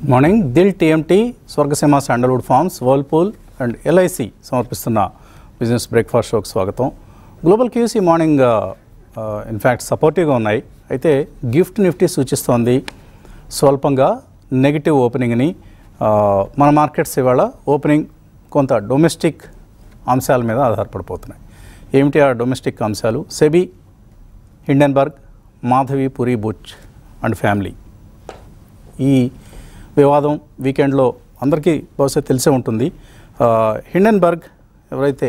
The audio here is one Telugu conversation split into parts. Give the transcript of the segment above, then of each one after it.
Morning Dil TMT Swargaseema sandalwood farms Whirlpool and LIC సమర్పిస్తున్న బిజినెస్ బ్రేక్ఫాస్ట్ షోకి స్వాగతం గ్లోబల్ క్యూస్ ఈ మార్నింగ్ ఇన్ఫ్యాక్ట్ సపోర్టివ్గా ఉన్నాయి అయితే గిఫ్ట్ నిఫ్టీ సూచిస్తోంది స్వల్పంగా నెగిటివ్ ఓపెనింగ్ని ఆ, మన మార్కెట్స్ ఇవాళ ఓపెనింగ్ కొంత డొమెస్టిక్ అంశాల మీద ఆధారపడిపోతున్నాయి ఏమిటి ఆ డొమెస్టిక్ అంశాలు SEBI Hindenburg Madhabi Puri Buch and family ఈ వివాదం వీకెండ్లో అందరికీ బహుశా తెలిసే ఉంటుంది ఆ, హిండెన్బర్గ్ ఎవరైతే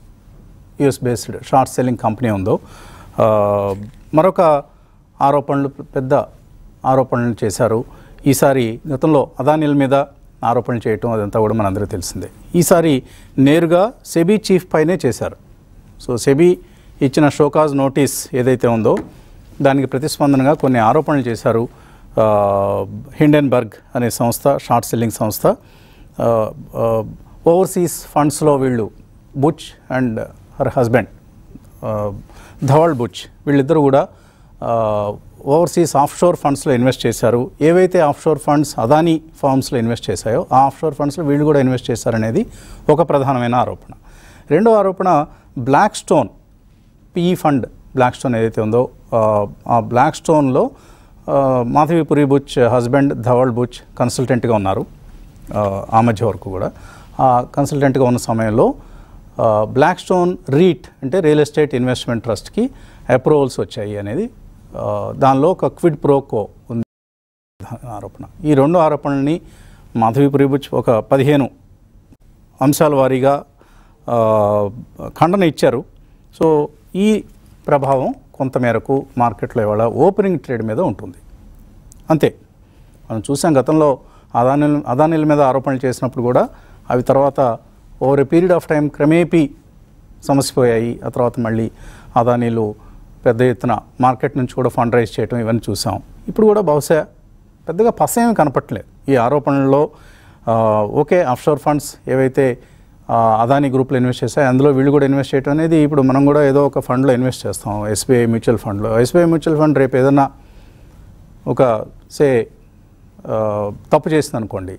US based short selling company ఉందో ఆ, మరొక ఆరోపణలు పెద్ద ఆరోపణలు చేశారు ఈసారి గతంలో అదానీల మీద ఆరోపణలు చేయటం అదంతా కూడా మనందరికీ తెలిసిందే ఈసారి నేరుగా సెబీ చీఫ్ పైనే చేశారు సో సెబీ ఇచ్చిన షోకాజ్ నోటీస్ ఏదైతే ఉందో దానికి ప్రతిస్పందనగా కొన్ని ఆరోపణలు చేశారు ఆ, హిండెన్బర్గ్ అనే సంస్థ షార్ట్ సెల్లింగ్ సంస్థ ఆ, ఆ, ఓవర్సీస్ ఫండ్స్లో వీళ్ళు బుచ్ అండ్ హర్ హస్బెండ్ ఆ, ధవల్ బుచ్ వీళ్ళిద్దరూ కూడా ఆ, ఓవర్సీస్ ఆఫ్షోర్ ఫండ్స్లో ఇన్వెస్ట్ చేశారు ఏవైతే ఆఫ్షోర్ ఫండ్స్ అదానీ ఫార్మ్స్లో ఇన్వెస్ట్ చేశాయో ఆ ఆఫ్షోర్ ఫండ్స్లో వీళ్ళు కూడా ఇన్వెస్ట్ చేశారనేది ఒక ప్రధానమైన ఆరోపణ రెండో ఆరోపణ Blackstone PE fund Blackstone ఏదైతే ఉందో ఆ, ఆ బ్లాక్ స్టోన్లో ఆ, మాధవి పురి బుచ్ హస్బెండ్ ధవల్ బుచ్ కన్సల్టెంట్గా ఉన్నారు ఆ, ఆ మధ్య వరకు కూడా ఆ కన్సల్టెంట్గా ఉన్న సమయంలో ఆ, బ్లాక్ స్టోన్ రీట్ అంటే రియల్ ఎస్టేట్ ఇన్వెస్ట్మెంట్ ట్రస్ట్కి అప్రూవల్స్ వచ్చాయి అనేది ఆ, దానిలో ఒక క్విడ్ ప్రోకో ఉంది ఆరోపణ ఈ రెండు ఆరోపణల్ని మాధవి పురి బుచ్ ఒక పదిహేను అంశాల వారీగా ఆ, ఖండన ఇచ్చారు సో ఈ ప్రభావం కొంతమేరకు మార్కెట్లో ఇవాళ ఓపెనింగ్ ట్రేడ్ మీద ఉంటుంది అంతే మనం చూసాం గతంలో అదాని అదానీల మీద ఆరోపణలు చేసినప్పుడు కూడా అవి తర్వాత over a period of time క్రమేపీ సమసిపోయాయి ఆ తర్వాత మళ్ళీ అదానీలు పెద్ద ఎత్తున మార్కెట్ నుంచి కూడా ఫండ్ రైజ్ చేయడం ఇవన్నీ చూసాం ఇప్పుడు కూడా బహుశా పెద్దగా పసేమీ కనపట్లేదు ఈ ఆరోపణల్లో ఆ, ఓకే ఆఫ్షోర్ ఫండ్స్ ఏవైతే ఆ, అదానీ గ్రూప్లో ఇన్వెస్ట్ చేస్తాయి అందులో వీళ్ళు కూడా ఇన్వెస్ట్ చేయడం అనేది ఇప్పుడు మనం కూడా ఏదో ఒక ఫండ్లో ఇన్వెస్ట్ చేస్తాం ఎస్బీఐ మ్యూచువల్ ఫండ్లో ఎస్బీఐ మ్యూచువల్ ఫండ్ రేపు ఏదన్నా ఒక సే ఆ, తప్పు చేసింది అనుకోండి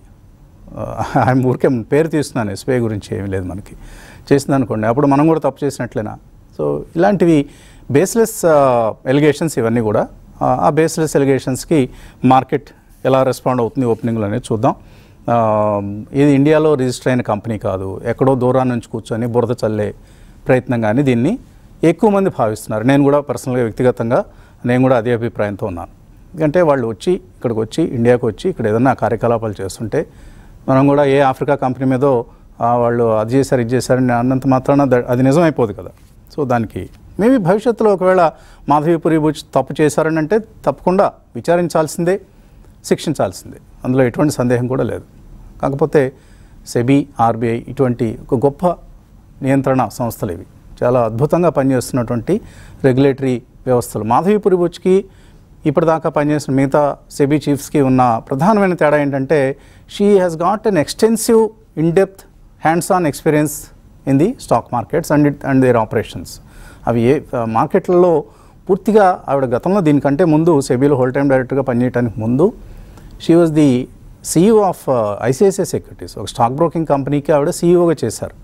ఆయన ఊరికే పేరు తీస్తున్నాను ఎస్బీఐ గురించి ఏమీ లేదు మనకి చేసింది అనుకోండి అప్పుడు మనం కూడా తప్పు చేసినట్లేనా సో ఇలాంటివి బేస్లెస్ ఎలిగేషన్స్ ఇవన్నీ కూడా ఆ, ఆ బేస్లెస్ ఎలిగేషన్స్కి మార్కెట్ ఎలా రెస్పాండ్ అవుతుంది ఓపెనింగ్లో అనేది చూద్దాం ఆ, ఇది ఇండియాలో రిజిస్టర్ అయిన కంపెనీ కాదు ఎక్కడో దూరం నుంచి కూర్చొని బురద చల్లే ప్రయత్నం కానీ దీన్ని ఎక్కువ మంది భావిస్తున్నారు నేను కూడా పర్సనల్గా వ్యక్తిగతంగా నేను కూడా అదే అభిప్రాయంతో ఉన్నాను ఎందుకంటే వాళ్ళు వచ్చి ఇక్కడికి వచ్చి ఇండియాకి వచ్చి ఇక్కడ ఏదైనా కార్యకలాపాలు చేస్తుంటే మనం కూడా ఏ ఆఫ్రికా కంపెనీ మీదో ఆ, వాళ్ళు అది చేశారు ఇది చేశారని అన్నంత మాత్రాన ద- అది నిజమైపోదు కదా సో దానికి మేబీ భవిష్యత్తులో ఒకవేళ మాధవీపురి బుచ్ తప్పు చేశారని అంటే తప్పకుండా విచారించాల్సిందే శిక్షించాల్సిందే అందులో ఎటువంటి సందేహం కూడా లేదు కాకపోతే సెబీ ఆర్బీఐ ఇటువంటి ఒక గొప్ప నియంత్రణ సంస్థలు ఇవి చాలా అద్భుతంగా పనిచేస్తున్నటువంటి రెగ్యులేటరీ వ్యవస్థలు మాధవీపురి బుచ్కి ఇప్పటిదాకా పనిచేసిన మిగతా సెబీ చీఫ్స్కి ఉన్న ప్రధానమైన తేడా ఏంటంటే she has got an extensive in depth hands on experience in the stock markets and it and their operations అవి ఏ మార్కెట్లలో పూర్తిగా ఆవిడ గతంలో దీనికంటే ముందు సెబీలో హోల్ టైం డైరెక్టర్గా పనిచేయడానికి ముందు she was the CEO of ICICI Securities ఒక స్టాక్ బ్రోకింగ్ కంపెనీకి ఆవిడ సీఈఓగా చేశారు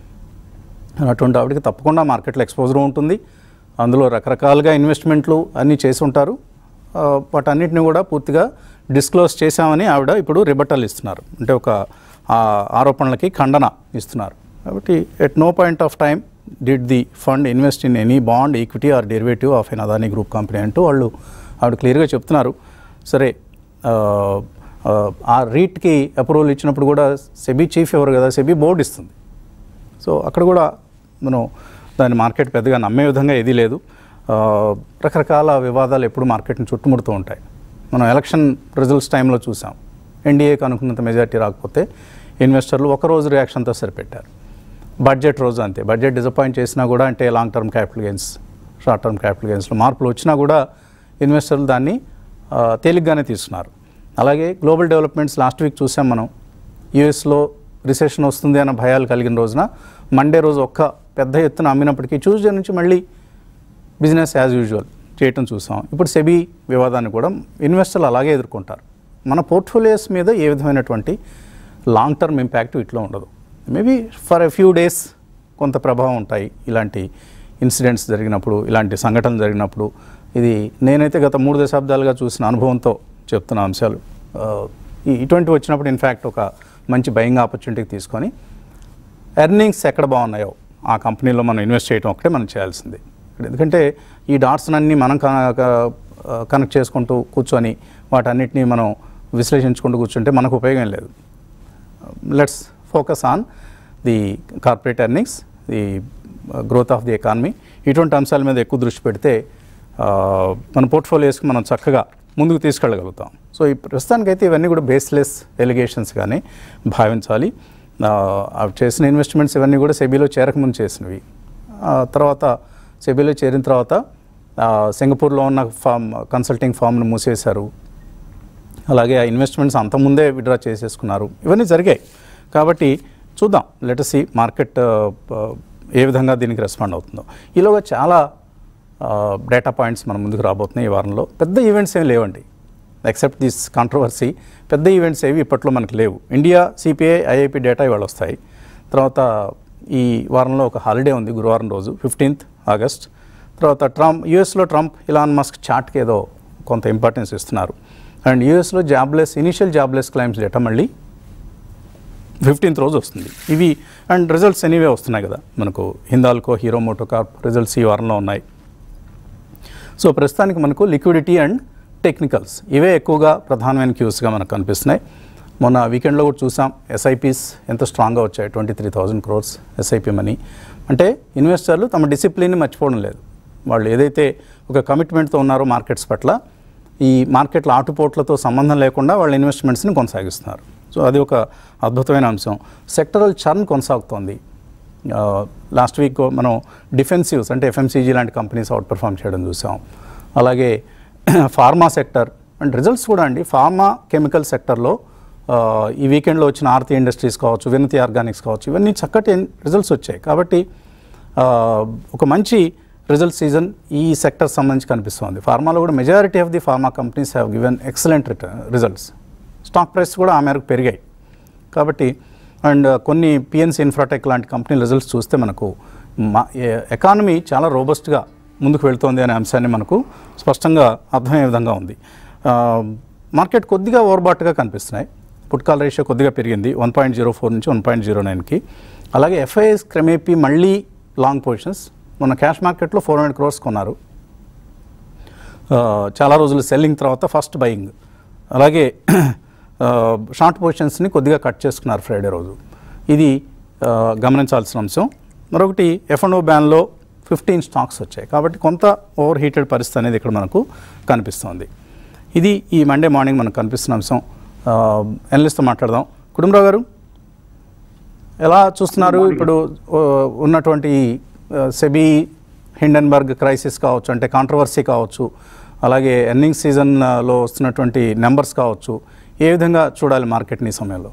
అటువంటి ఆవిడకి తప్పకుండా మార్కెట్లో ఎక్స్పోజర్ ఉంటుంది అందులో రకరకాలుగా ఇన్వెస్ట్మెంట్లు అన్నీ చేసి ఉంటారు ఆ, వాటన్నిటిని కూడా పూర్తిగా డిస్క్లోజ్ చేశామని ఆవిడ ఇప్పుడు రిబటల్ ఇస్తున్నారు అంటే ఒక ఆ, ఆరోపణలకి ఖండన ఇస్తున్నారు కాబట్టి at no point of time did the fund invest in any bond equity or derivative of an Adani group company అంటూ వాళ్ళు ఆవిడ క్లియర్గా చెప్తున్నారు సరే ఆ, ఆ, ఆ రీట్కి అప్రూవల్ ఇచ్చినప్పుడు కూడా సెబీ చీఫ్ ఎవరు కదా సెబీ బోర్డు ఇస్తుంది సో అక్కడ కూడా మనం దాని మార్కెట్ పెద్దగా నమ్మే విధంగా ఏదీ లేదు ఆ, రకరకాల వివాదాలు ఎప్పుడు మార్కెట్ని చుట్టుముడుతూ ఉంటాయి మనం ఎలక్షన్ రిజల్ట్స్ టైంలో చూసాం ఎన్డీఏకి అనుకున్నంత మెజార్టీ రాకపోతే ఇన్వెస్టర్లు ఒక రోజు రియాక్షన్తో సరిపెట్టారు బడ్జెట్ రోజు అంతే బడ్జెట్ డిసప్పాయింట్ చేసినా కూడా అంటే long term capital gains short term capital గెయిన్స్లో మార్పులు వచ్చినా కూడా ఇన్వెస్టర్లు దాన్ని ఆ, తేలిగ్గానే తీసుకున్నారు అలాగే గ్లోబల్ డెవలప్మెంట్స్ లాస్ట్ వీక్ చూసాం మనం యూఎస్లో రిసెషన్ వస్తుంది అన్న భయాలు కలిగిన రోజున మండే రోజు ఒక్క పెద్ద ఎత్తున అమ్మినప్పటికీ ట్యూస్డే నుంచి మళ్ళీ బిజినెస్ యాజ్ యూజువల్ చేయటం చూసాం ఇప్పుడు సెబీ వివాదాన్ని కూడా ఇన్వెస్టర్లు అలాగే ఎదుర్కొంటారు మన పోర్ట్ఫోలియోస్ మీద ఏ విధమైనటువంటి లాంగ్ టర్మ్ ఇంపాక్ట్ ఇట్లా ఉండదు maybe for a few days కొంత ప్రభావం ఉంటాయి ఇలాంటి ఇన్సిడెంట్స్ జరిగినప్పుడు ఇలాంటి సంఘటనలు జరిగినప్పుడు ఇది నేనైతే గత మూడు దశాబ్దాలుగా చూసిన అనుభవంతో చెప్తున్న అంశాలు ఆ, ఈ- ఇటువంటి వచ్చినప్పుడు ఇన్ఫ్యాక్ట్ ఒక మంచి బయింగ్ ఆపర్చునిటీ తీసుకొని ఎర్నింగ్స్ ఎక్కడ బాగున్నాయో ఆ కంపెనీలో మనం ఇన్వెస్ట్ చేయడం ఒకటే మనం చేయాల్సింది ఎందుకంటే ఈ డాట్స్ అన్నీ మనం కనెక్ట్ చేసుకుంటూ కూర్చొని వాటన్నిటిని మనం విశ్లేషించుకుంటూ కూర్చుంటే మనకు ఉపయోగం లేదు let's focus on the corporate earnings the growth of the economy ఇటువంటి అంశాల మీద ఎక్కువ దృష్టి పెడితే ఆ, మన పోర్ట్ఫోలియోస్కి మనం చక్కగా ముందుకు తీసుకెళ్ళగలుగుతాం సో ఈ ప్రస్తుతానికైతే ఇవన్నీ కూడా బేస్లెస్ ఎలిగేషన్స్ కానీ భావించాలి ఆ, అవి చేసిన ఇన్వెస్ట్మెంట్స్ ఇవన్నీ కూడా సెబీలో చేరకముందు చేసినవి ఆ, తర్వాత సెబీలో చేరిన తర్వాత ఆ, సింగపూర్లో ఉన్న ఫామ్ కన్సల్టింగ్ ఫామ్ను మూసేశారు అలాగే ఆ ఇన్వెస్ట్మెంట్స్ అంతకుముందే విడ్రా చేసేసుకున్నారు ఇవన్నీ జరిగాయి కాబట్టి చూద్దాం లెటసి మార్కెట్ ఏ విధంగా దీనికి రెస్పాండ్ అవుతుందో ఈలోగా చాలా డేటా పాయింట్స్ మన ముందుకు రాబోతున్నాయి ఈ వారంలో పెద్ద ఈవెంట్స్ ఏమి లేవండి ఎక్సెప్ట్ దిస్ కాంట్రవర్సీ పెద్ద ఈవెంట్స్ ఏవి ఇప్పట్లో మనకు లేవు ఇండియా సిపిఐ ఐఐపి డేటా ఇవాళ వస్తాయి తర్వాత ఈ వారంలో ఒక హాలిడే ఉంది గురువారం రోజు ఫిఫ్టీన్త్ ఆగస్ట్ తర్వాత ట్రంప్ యూఎస్లో ట్రంప్ ఇలాన్ మస్క్ చాట్కి ఏదో కొంత ఇంపార్టెన్స్ ఇస్తున్నారు అండ్ యూఎస్లో jobless initial jobless claims data మళ్ళీ ఫిఫ్టీన్త్ రోజు వస్తుంది ఇవి అండ్ రిజల్ట్స్ ఎనీవే వస్తున్నాయి కదా మనకు హిందాల్కో హీరో మోటోకార్ప్ రిజల్ట్స్ ఈ వారంలో ఉన్నాయి సో ప్రస్తుతానికి మనకు లిక్విడిటీ అండ్ టెక్నికల్స్ ఇవే ఎక్కువగా ప్రధానమైన క్యూస్గా మనకు కనిపిస్తున్నాయి మొన్న వీకెండ్లో కూడా చూసాం ఎస్ఐపీస్ ఎంత స్ట్రాంగ్గా వచ్చాయి twenty three thousand crores SIP money అంటే ఇన్వెస్టర్లు తమ డిసిప్లిన్ని మర్చిపోవడం లేదు వాళ్ళు ఏదైతే ఒక కమిట్మెంట్తో ఉన్నారో మార్కెట్స్ పట్ల ఈ మార్కెట్ల ఆటుపోట్లతో సంబంధం లేకుండా వాళ్ళ ఇన్వెస్ట్మెంట్స్ని కొనసాగిస్తున్నారు సో అది ఒక అద్భుతమైన అంశం సెక్టరల్ చర్న్ కొనసాగుతోంది లాస్ట్ వీక్ మనం డిఫెన్సివ్స్ అంటే ఎఫ్ఎంసీజీ లాంటి కంపెనీస్ అవుట్ పెర్ఫామ్ చేయడం చూసాం అలాగే ఫార్మా సెక్టర్ అండ్ రిజల్ట్స్ కూడా అండి ఫార్మా కెమికల్ సెక్టర్లో ఆ, ఈ వీకెండ్లో వచ్చిన ఆర్తి ఇండస్ట్రీస్ కావచ్చు వినతి ఆర్గానిక్స్ కావచ్చు ఇవన్నీ చక్కటి రిజల్ట్స్ వచ్చాయి కాబట్టి ఆ, ఒక మంచి రిజల్ట్ సీజన్ ఈ సెక్టర్ సంబంధించి కనిపిస్తోంది ఫార్మాలో కూడా majority of the pharma companies have given excellent return results stock price కూడా ఆ మేరకు పెరిగాయి కాబట్టి అండ్ కొన్ని పిఎన్సి ఇన్ఫ్రాటెక్ లాంటి కంపెనీ రిజల్ట్స్ చూస్తే మనకు మా ఎకానమీ చాలా రోబస్ట్గా ముందుకు వెళ్తోంది అనే అంశాన్ని మనకు స్పష్టంగా అర్థమయ్యే విధంగా ఉంది ఆ, మార్కెట్ కొద్దిగా ఓవర్బాట్గా కనిపిస్తున్నాయి పుట్కాల్ రేషియో కొద్దిగా పెరిగింది వన్ పాయింట్ జీరో ఫోర్ నుంచి వన్ పాయింట్ జీరో నైన్కి అలాగే ఎఫ్ఐఎస్ క్రమేపీ మళ్ళీ లాంగ్ పొజిషన్స్ మొన్న క్యాష్ మార్కెట్లో ఫోర్ హండ్రెడ్ క్రోర్స్ కొన్నారు ఆ, చాలా రోజులు సెల్లింగ్ తర్వాత ఫస్ట్ బయింగ్ అలాగే ఆ, షార్ట్ పొజిషన్స్ని కొద్దిగా కట్ చేసుకున్నారు ఫ్రైడే రోజు ఇది ఆ, గమనించాల్సిన అంశం మరొకటి ఎఫ్ అండ్ ఓ బ్యాన్లో ఫిఫ్టీన్ స్టాక్స్ వచ్చాయి కాబట్టి కొంత ఓవర్ హీటెడ్ పరిస్థితి అనేది ఇక్కడ మనకు కనిపిస్తోంది ఇది ఈ మండే మార్నింగ్ మనకు కనిపిస్తున్న అంశం ఎనలిస్ట్తో మాట్లాడదాం కుటుంబరావు గారు ఎలా చూస్తున్నారు ఇప్పుడు ఆ, ఉన్నటువంటి ఆ, సెబీ హిండెన్బర్గ్ క్రైసిస్ కావచ్చు అంటే కాంట్రవర్సీ కావచ్చు అలాగే ఎర్నింగ్ సీజన్లో వస్తున్నటువంటి నెంబర్స్ కావచ్చు ఏ విధంగా చూడాలి మార్కెట్ని ఈ సమయంలో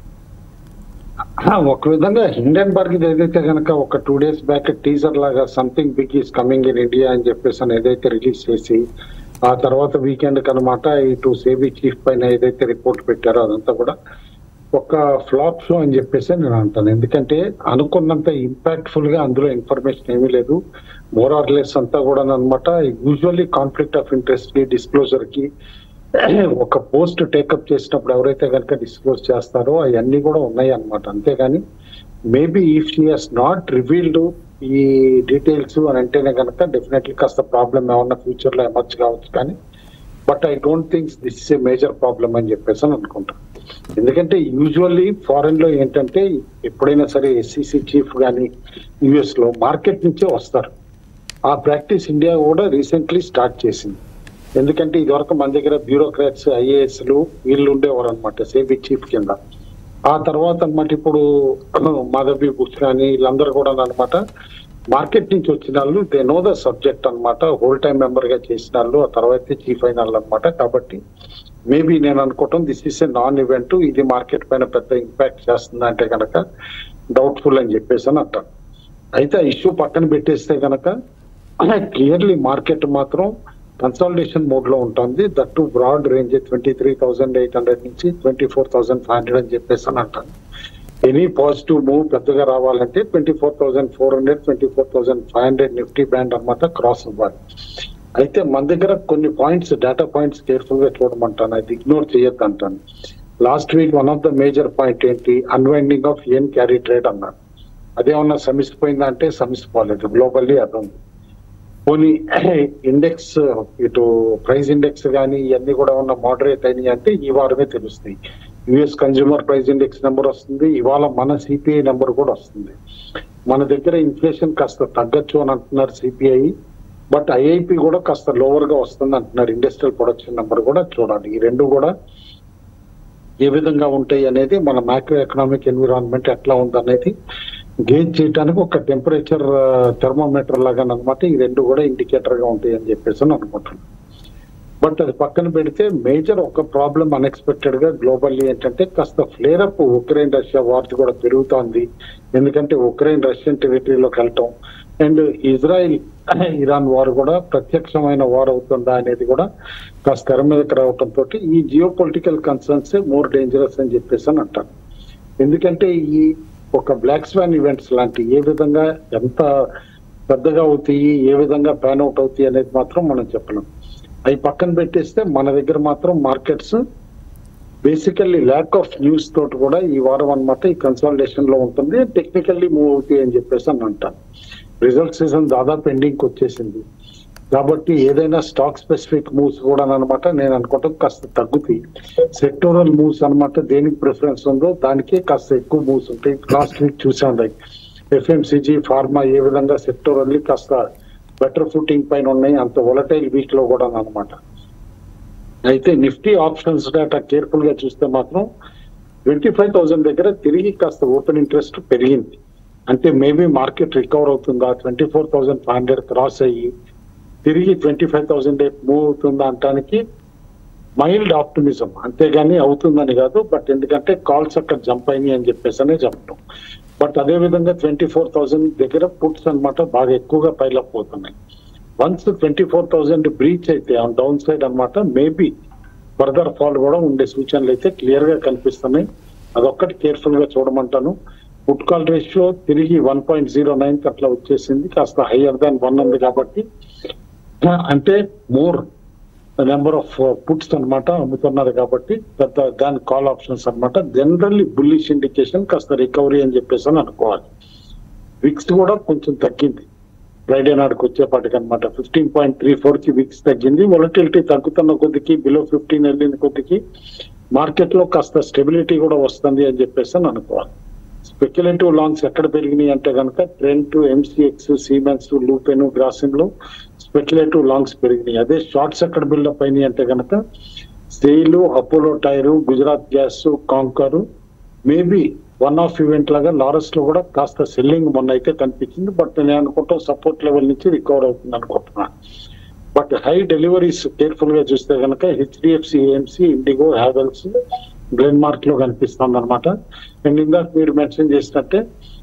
ఒక విధంగా హిండెన్బర్గ్ ఇది ఏదైతే కనుక ఒక టూ డేస్ బ్యాక్ టీజర్ లాగా something big is coming in India అని చెప్పేసి అని ఏదైతే రిలీజ్ చేసి ఆ తర్వాత వీకెండ్ కనమాట ఇటు సేబీ చీఫ్ పైన ఏదైతే రిపోర్ట్ పెట్టారో అదంతా కూడా ఒక ఫ్లాప్ షో అని చెప్పేసి నేను అంటాను ఎందుకంటే అనుకున్నంత ఇంపాక్ట్ఫుల్ గా అందులో ఇన్ఫర్మేషన్ ఏమీ లేదు మోర్ ఆర్ లెస్ అంతా కూడా అనమాట యూజువల్లీ కాన్ఫ్లిక్ట్ ఆఫ్ ఇంట్రెస్ట్ కి డిస్క్లోజర్ కి ఒక పోస్ట్ టేకప్ చేసినప్పుడు ఎవరైతే కనుక డిస్క్లోజ్ చేస్తారో అవన్నీ కూడా ఉన్నాయి అనమాట అంతేగాని maybe if she has not revealed ఈ డీటెయిల్స్ అని అంటేనే కనుక డెఫినెట్లీ కాస్త ప్రాబ్లం ఏమన్నా ఫ్యూచర్ లో ఎమర్జ్ కావచ్చు కానీ but I don't thinks this is a major problem అని చెప్పేసి అని అనుకుంటాను ఎందుకంటే యూజువల్లీ ఫారెన్ లో ఏంటంటే ఎప్పుడైనా సరే ఎస్సీసీ చీఫ్ కానీ యుఎస్ లో మార్కెట్ నుంచే వస్తారు ఆ ప్రాక్టీస్ ఇండియా కూడా రీసెంట్లీ స్టార్ట్ చేసింది ఎందుకంటే ఇదివరకు మన దగ్గర బ్యూరోక్రాట్స్ ఐఏఎస్లు వీళ్ళు ఉండేవారు అనమాట సేబీ చీఫ్ కింద ఆ తర్వాత అనమాట ఇప్పుడు మాధవి బుక్స్ కానీ వీళ్ళందరూ కూడా అనమాట మార్కెట్ నుంచి వచ్చిన వాళ్ళు దే నో ద సబ్జెక్ట్ అన్నమాట హోల్ టైం మెంబర్ గా చేసిన వాళ్ళు ఆ తర్వాత చీఫ్ అయిన వాళ్ళు అనమాట కాబట్టి మేబీ నేను అనుకోవటం this is a non event ఇది మార్కెట్ పైన పెద్ద ఇంపాక్ట్ చేస్తుంది అంటే కనుక డౌట్ఫుల్ అని చెప్పేసి అని అంటాను అయితే ఆ ఇష్యూ పక్కన పెట్టేస్తే కనుక క్లియర్లీ మార్కెట్ మాత్రం కన్సాలిడేషన్ మోడ్ లో ఉంటుంది that too broad range twenty three thousand eight hundred నుంచి twenty four thousand five hundred అని చెప్పేసి అని అంటాను ఎనీ పాజిటివ్ మూవ్ పెద్దగా రావాలంటే twenty four thousand four hundred twenty four thousand five hundred Nifty band అన్నమాట క్రాస్ అవ్వాలి అయితే మన దగ్గర కొన్ని పాయింట్స్ డేటా పాయింట్స్ కేర్ఫుల్ గా చూడమంటాను అది ఇగ్నోర్ చేయొద్దు అంటాను last week one of the major point ఏంటి unwinding of yen carry trade అన్నారు అదేమన్నా సమిసిపోయిందా అంటే సమిసిపోలేదు గ్లోబల్లీ అది ఉంది పోనీ ఇండెక్స్ ఇటు ప్రైస్ ఇండెక్స్ కానీ ఇవన్నీ కూడా ఉన్న మోడరేట్ అయినాయి అంటే ఈ వారమే తెలుస్తాయి US consumer price index number వస్తుంది ఇవాళ మన సిపిఐ నెంబర్ కూడా వస్తుంది మన దగ్గర ఇన్ఫ్లేషన్ కాస్త తగ్గచ్చు అని అంటున్నారు సిపిఐ బట్ ఐఐపి కూడా కాస్త లోవర్ గా వస్తుంది అంటున్నారు ఇండస్ట్రియల్ ప్రొడక్షన్ నెంబర్ కూడా చూడాలి ఈ రెండు కూడా ఏ విధంగా ఉంటాయి అనేది మన మైక్రో ఎకనామిక్ ఎన్విరాన్మెంట్ ఎట్లా ఉందనేది గేజ్ చేయడానికి ఒక టెంపరేచర్ థెర్మోమీటర్ లాగా అనమాట ఈ రెండు కూడా ఇండికేటర్ గా ఉంటాయి అని చెప్పేసి అని అనుకుంటున్నాను బట్ అది పక్కన పెడితే మేజర్ ఒక ప్రాబ్లం అన్ఎక్స్పెక్టెడ్ గా గ్లోబల్లీ ఏంటంటే కాస్త flare up Ukraine Russia war కూడా పెరుగుతోంది ఎందుకంటే ఉక్రెయిన్ రష్యన్ టెరిటరీలోకి వెళ్ళటం అండ్ ఇజ్రాయిల్ ఇరాన్ వార్ కూడా ప్రత్యక్షమైన వార్ అవుతుందా అనేది కూడా కాస్త తెర మీదకి రావటం తోటి ఈ geopolitical concerns more dangerous అని చెప్పేసి అని అంటారు ఎందుకంటే ఈ ఒక బ్లాక్ స్వాన్ ఈవెంట్స్ లాంటి ఏ విధంగా ఎంత పెద్దగా అవుతాయి ఏ విధంగా ప్యాన్ అవుట్ అవుతాయి అనేది మాత్రం మనం చెప్పలేం అవి పక్కన పెట్టేస్తే మన దగ్గర మాత్రం markets basically lack of news తోటి కూడా ఈ వారం అన్నమాట ఈ కన్సాలిడేషన్ లో ఉంటుంది టెక్నికల్లీ మూవ్ అవుతాయి అని చెప్పేసి అని అంటాను రిజల్ట్ సీజన్ దాదాపు ఎండింగ్ వచ్చేసింది కాబట్టి ఏదైనా స్టాక్ స్పెసిఫిక్ మూవ్స్ కూడా అనమాట నేను అనుకుంటాం కాస్త తగ్గుతాయి సెక్టోరల్ మూవ్స్ అన్నమాట దేనికి ప్రిఫరెన్స్ ఉందో దానికే కాస్త ఎక్కువ మూవ్స్ ఉంటాయి లాస్ట్ వీక్ చూసాం లైక్ ఎఫ్ఎంసీజీ ఫార్మా ఏ విధంగా సెక్టోరల్లీ కాస్త బెటర్ ఫుటింగ్ పైన ఉన్నాయి అంత వొలటైల్ వీక్ లో కూడా అనమాట అయితే నిఫ్టీ ఆప్షన్స్ డేటా కేర్ఫుల్ గా చూస్తే మాత్రం ట్వంటీ ఫైవ్ థౌసండ్ దగ్గర తిరిగి కాస్త ఓపెన్ ఇంట్రెస్ట్ పెరిగింది అంటే మేబీ మార్కెట్ రికవర్ అవుతుందా twenty four thousand five hundred cross అయ్యి తిరిగి ట్వంటీ ఫైవ్ థౌసండ్ మూవ్ అవుతుందా అంటానికి మైల్డ్ ఆప్టిమిజం అంతేగాని అవుతుందని కాదు బట్ ఎందుకంటే కాల్స్ అక్కడ జంప్ అయినాయి అని చెప్పేసి అనే చెప్పడం బట్ అదే విధంగా ట్వంటీ ఫోర్ థౌసండ్ దగ్గర పుట్స్ అన్నమాట బాగా ఎక్కువగా పైలప్ అవుతున్నాయి once twenty four thousand breach అయితే ఆన్ డౌన్ సైడ్ అన్నమాట మేబీ ఫర్దర్ ఫాల్ కూడా ఉండే సూచనలు అయితే క్లియర్ గా కనిపిస్తున్నాయి అదొక్కటి కేర్ఫుల్ గా చూడమంటాను పుట్ కాల్ రేషియో తిరిగి వన్ పాయింట్ జీరో నైన్ అట్లా వచ్చేసింది కాస్త హయ్యర్ దాన్ వన్ ఉంది కాబట్టి అంటే మోర్ నెంబర్ ఆఫ్ పుట్స్ అన్నమాట అమ్ముతున్నారు కాబట్టి పెద్ద దాని కాల్ ఆప్షన్స్ అన్నమాట జనరల్లీ బుల్లిష్ ఇండికేషన్ కాస్త రికవరీ అని చెప్పేసి అని అనుకోవాలి విక్స్ కూడా కొంచెం తగ్గింది ఫ్రైడే నాడుకు వచ్చేపాటికి అనమాట ఫిఫ్టీన్ పాయింట్ త్రీ ఫోర్ కి విక్స్ తగ్గింది వొలటిలిటీ తగ్గుతున్న కొద్దికి బిలో ఫిఫ్టీన్ వెళ్ళిన కొద్దికి మార్కెట్ లో కాస్త స్టెబిలిటీ కూడా వస్తుంది అని చెప్పేసి అని అనుకోవాలి స్పెక్యులేటివ్ లాంగ్స్ ఎక్కడ పెరిగినాయి అంటే కనుక ట్రెంట్ ఎంసీఎక్స్ సీమెన్స్ లూపెన్ గ్రాసిమ్ లో స్పెక్యులేటివ్ లాంగ్స్ పెరిగినాయి అదే షార్ట్స్ ఎక్కడ బిల్డప్ అయినాయి అంటే కనుక SAIL Apollo tyre Gujarat gas Concor maybe one off event లాగా లారస్ లో కూడా కాస్త సెల్లింగ్ మొన్న అయితే కనిపించింది బట్ నేను అనుకుంటాం సపోర్ట్ లెవెల్ నుంచి రికవర్ అవుతుంది అనుకుంటున్నా బట్ హై డెలివరీస్ కేర్ఫుల్ గా చూస్తే కనుక HDFC AMC IndiGo Havells Glenmark లో కనిపిస్తుంది అనమాట అండ్ ఇందాక మీరు మెన్షన్ చేసినట్టే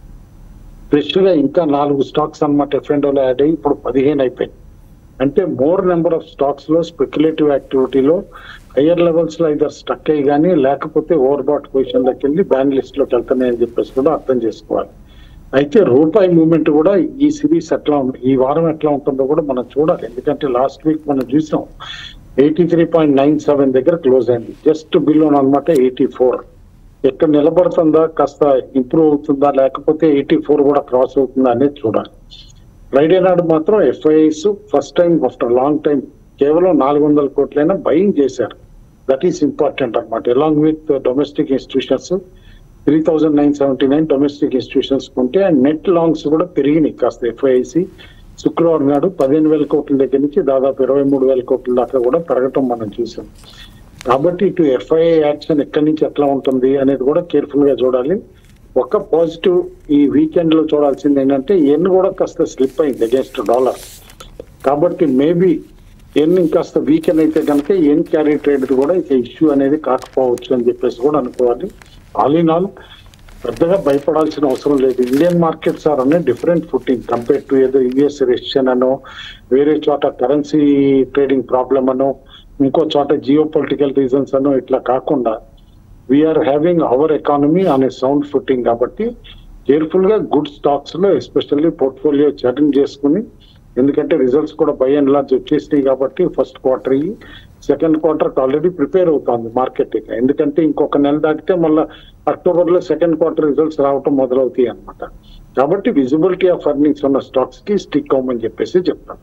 ఫ్రెష్ గా ఇంకా నాలుగు స్టాక్స్ అనమాట ఎఫ్ఎండోలో యాడ్ అయ్యి ఇప్పుడు పదిహేను అయిపోయింది అంటే మోర్ నెంబర్ ఆఫ్ స్టాక్స్ లో స్పెక్యులేటివ్ యాక్టివిటీలో హయ్యర్ లెవెల్స్ లో ఇద్దరు స్టక్ అయ్యి కానీ లేకపోతే ఓవర్ బాట్ పొజిషన్ లోకి వెళ్ళి బ్యాన్ లిస్ట్ లోకి వెళ్తున్నాయని చెప్పేసి కూడా అర్థం చేసుకోవాలి అయితే రూపాయి మూవ్మెంట్ కూడా ఈ సిరీస్ ఎట్లా ఉంది ఈ వారం ఎట్లా ఉంటుందో కూడా మనం చూడాలి ఎందుకంటే లాస్ట్ వీక్ మనం చూసాం eighty three point nine seven దగ్గర క్లోజ్ అయింది జస్ట్ బిలో అనమాట ఎయిటీ ఫోర్ ఎక్కడ నిలబడుతుందా కాస్త ఇంప్రూవ్ అవుతుందా లేకపోతే ఎయిటీ ఫోర్ కూడా క్రాస్ అవుతుందా అనేది చూడాలి ఫ్రైడే నాడు మాత్రం FIIs first time after long time కేవలం నాలుగు వందల కోట్లైనా బయింగ్ చేశారు దట్ ఈస్ ఇంపార్టెంట్ అనమాట along with domestic institutions three thousand nine seventy nine domestic institutions ఉంటే అండ్ నెట్ లాంగ్స్ కూడా పెరిగినాయి కాస్త ఎఫ్ఐఐసి శుక్రవారం నాడు పదిహేను వేల కోట్ల దగ్గర నుంచి దాదాపు ఇరవై మూడు వేల కోట్ల దాకా కూడా పెరగటం మనం చూసాం కాబట్టి ఇటు ఎఫ్ఐఐ యాక్షన్ ఎక్కడి నుంచి ఎట్లా ఉంటుంది అనేది కూడా కేర్ఫుల్ గా చూడాలి ఒక పాజిటివ్ ఈ వీకెండ్ లో చూడాల్సింది ఏంటంటే ఎన్ కూడా కాస్త స్లిప్ అయింది అగేన్స్ట్ డాలర్ కాబట్టి మేబీ ఎన్ ఇంకాస్త వీకెండ్ అయితే కనుక ఎన్ క్యారీ ట్రేడ్ కూడా ఇక ఇష్యూ అనేది కాకపోవచ్చు అని చెప్పేసి కూడా అనుకోవాలి ఆల్ ఇన్ ఆల్ పెద్దగా భయపడాల్సిన అవసరం లేదు ఇండియన్ మార్కెట్స్ ఆర్ అనే డిఫరెంట్ ఫుటింగ్ కంపేర్ టు ఏదో యుఎస్ రెసిషన్ అనో వేరే చోట కరెన్సీ ట్రేడింగ్ ప్రాబ్లమ్ అనో ఇంకో చోట జియో పొలిటికల్ రీజన్స్ అనో ఇట్లా కాకుండా వీఆర్ హ్యావింగ్ అవర్ ఎకానమీ అనే సౌండ్ ఫుటింగ్ కాబట్టి కేర్ఫుల్ గా గుడ్ స్టాక్స్ లో ఎస్పెషల్లీ పోర్ట్ఫోలియో చర్న్ చేసుకుని ఎందుకంటే రిజల్ట్స్ కూడా బై అండ్ లార్జ్ వచ్చేసినాయి కాబట్టి first quarter second quarter already prepare అవుతుంది మార్కెట్ ఇక ఎందుకంటే ఇంకొక నెల దాటితే మళ్ళీ అక్టోబర్ లో సెకండ్ క్వార్టర్ రిజల్ట్స్ రావటం మొదలవుతాయి అన్నమాట కాబట్టి విజిబిలిటీ ఆఫ్ ఎర్నింగ్స్ ఉన్న స్టాక్స్ కి స్టిక్ అవ్వమని చెప్పేసి చెప్తాను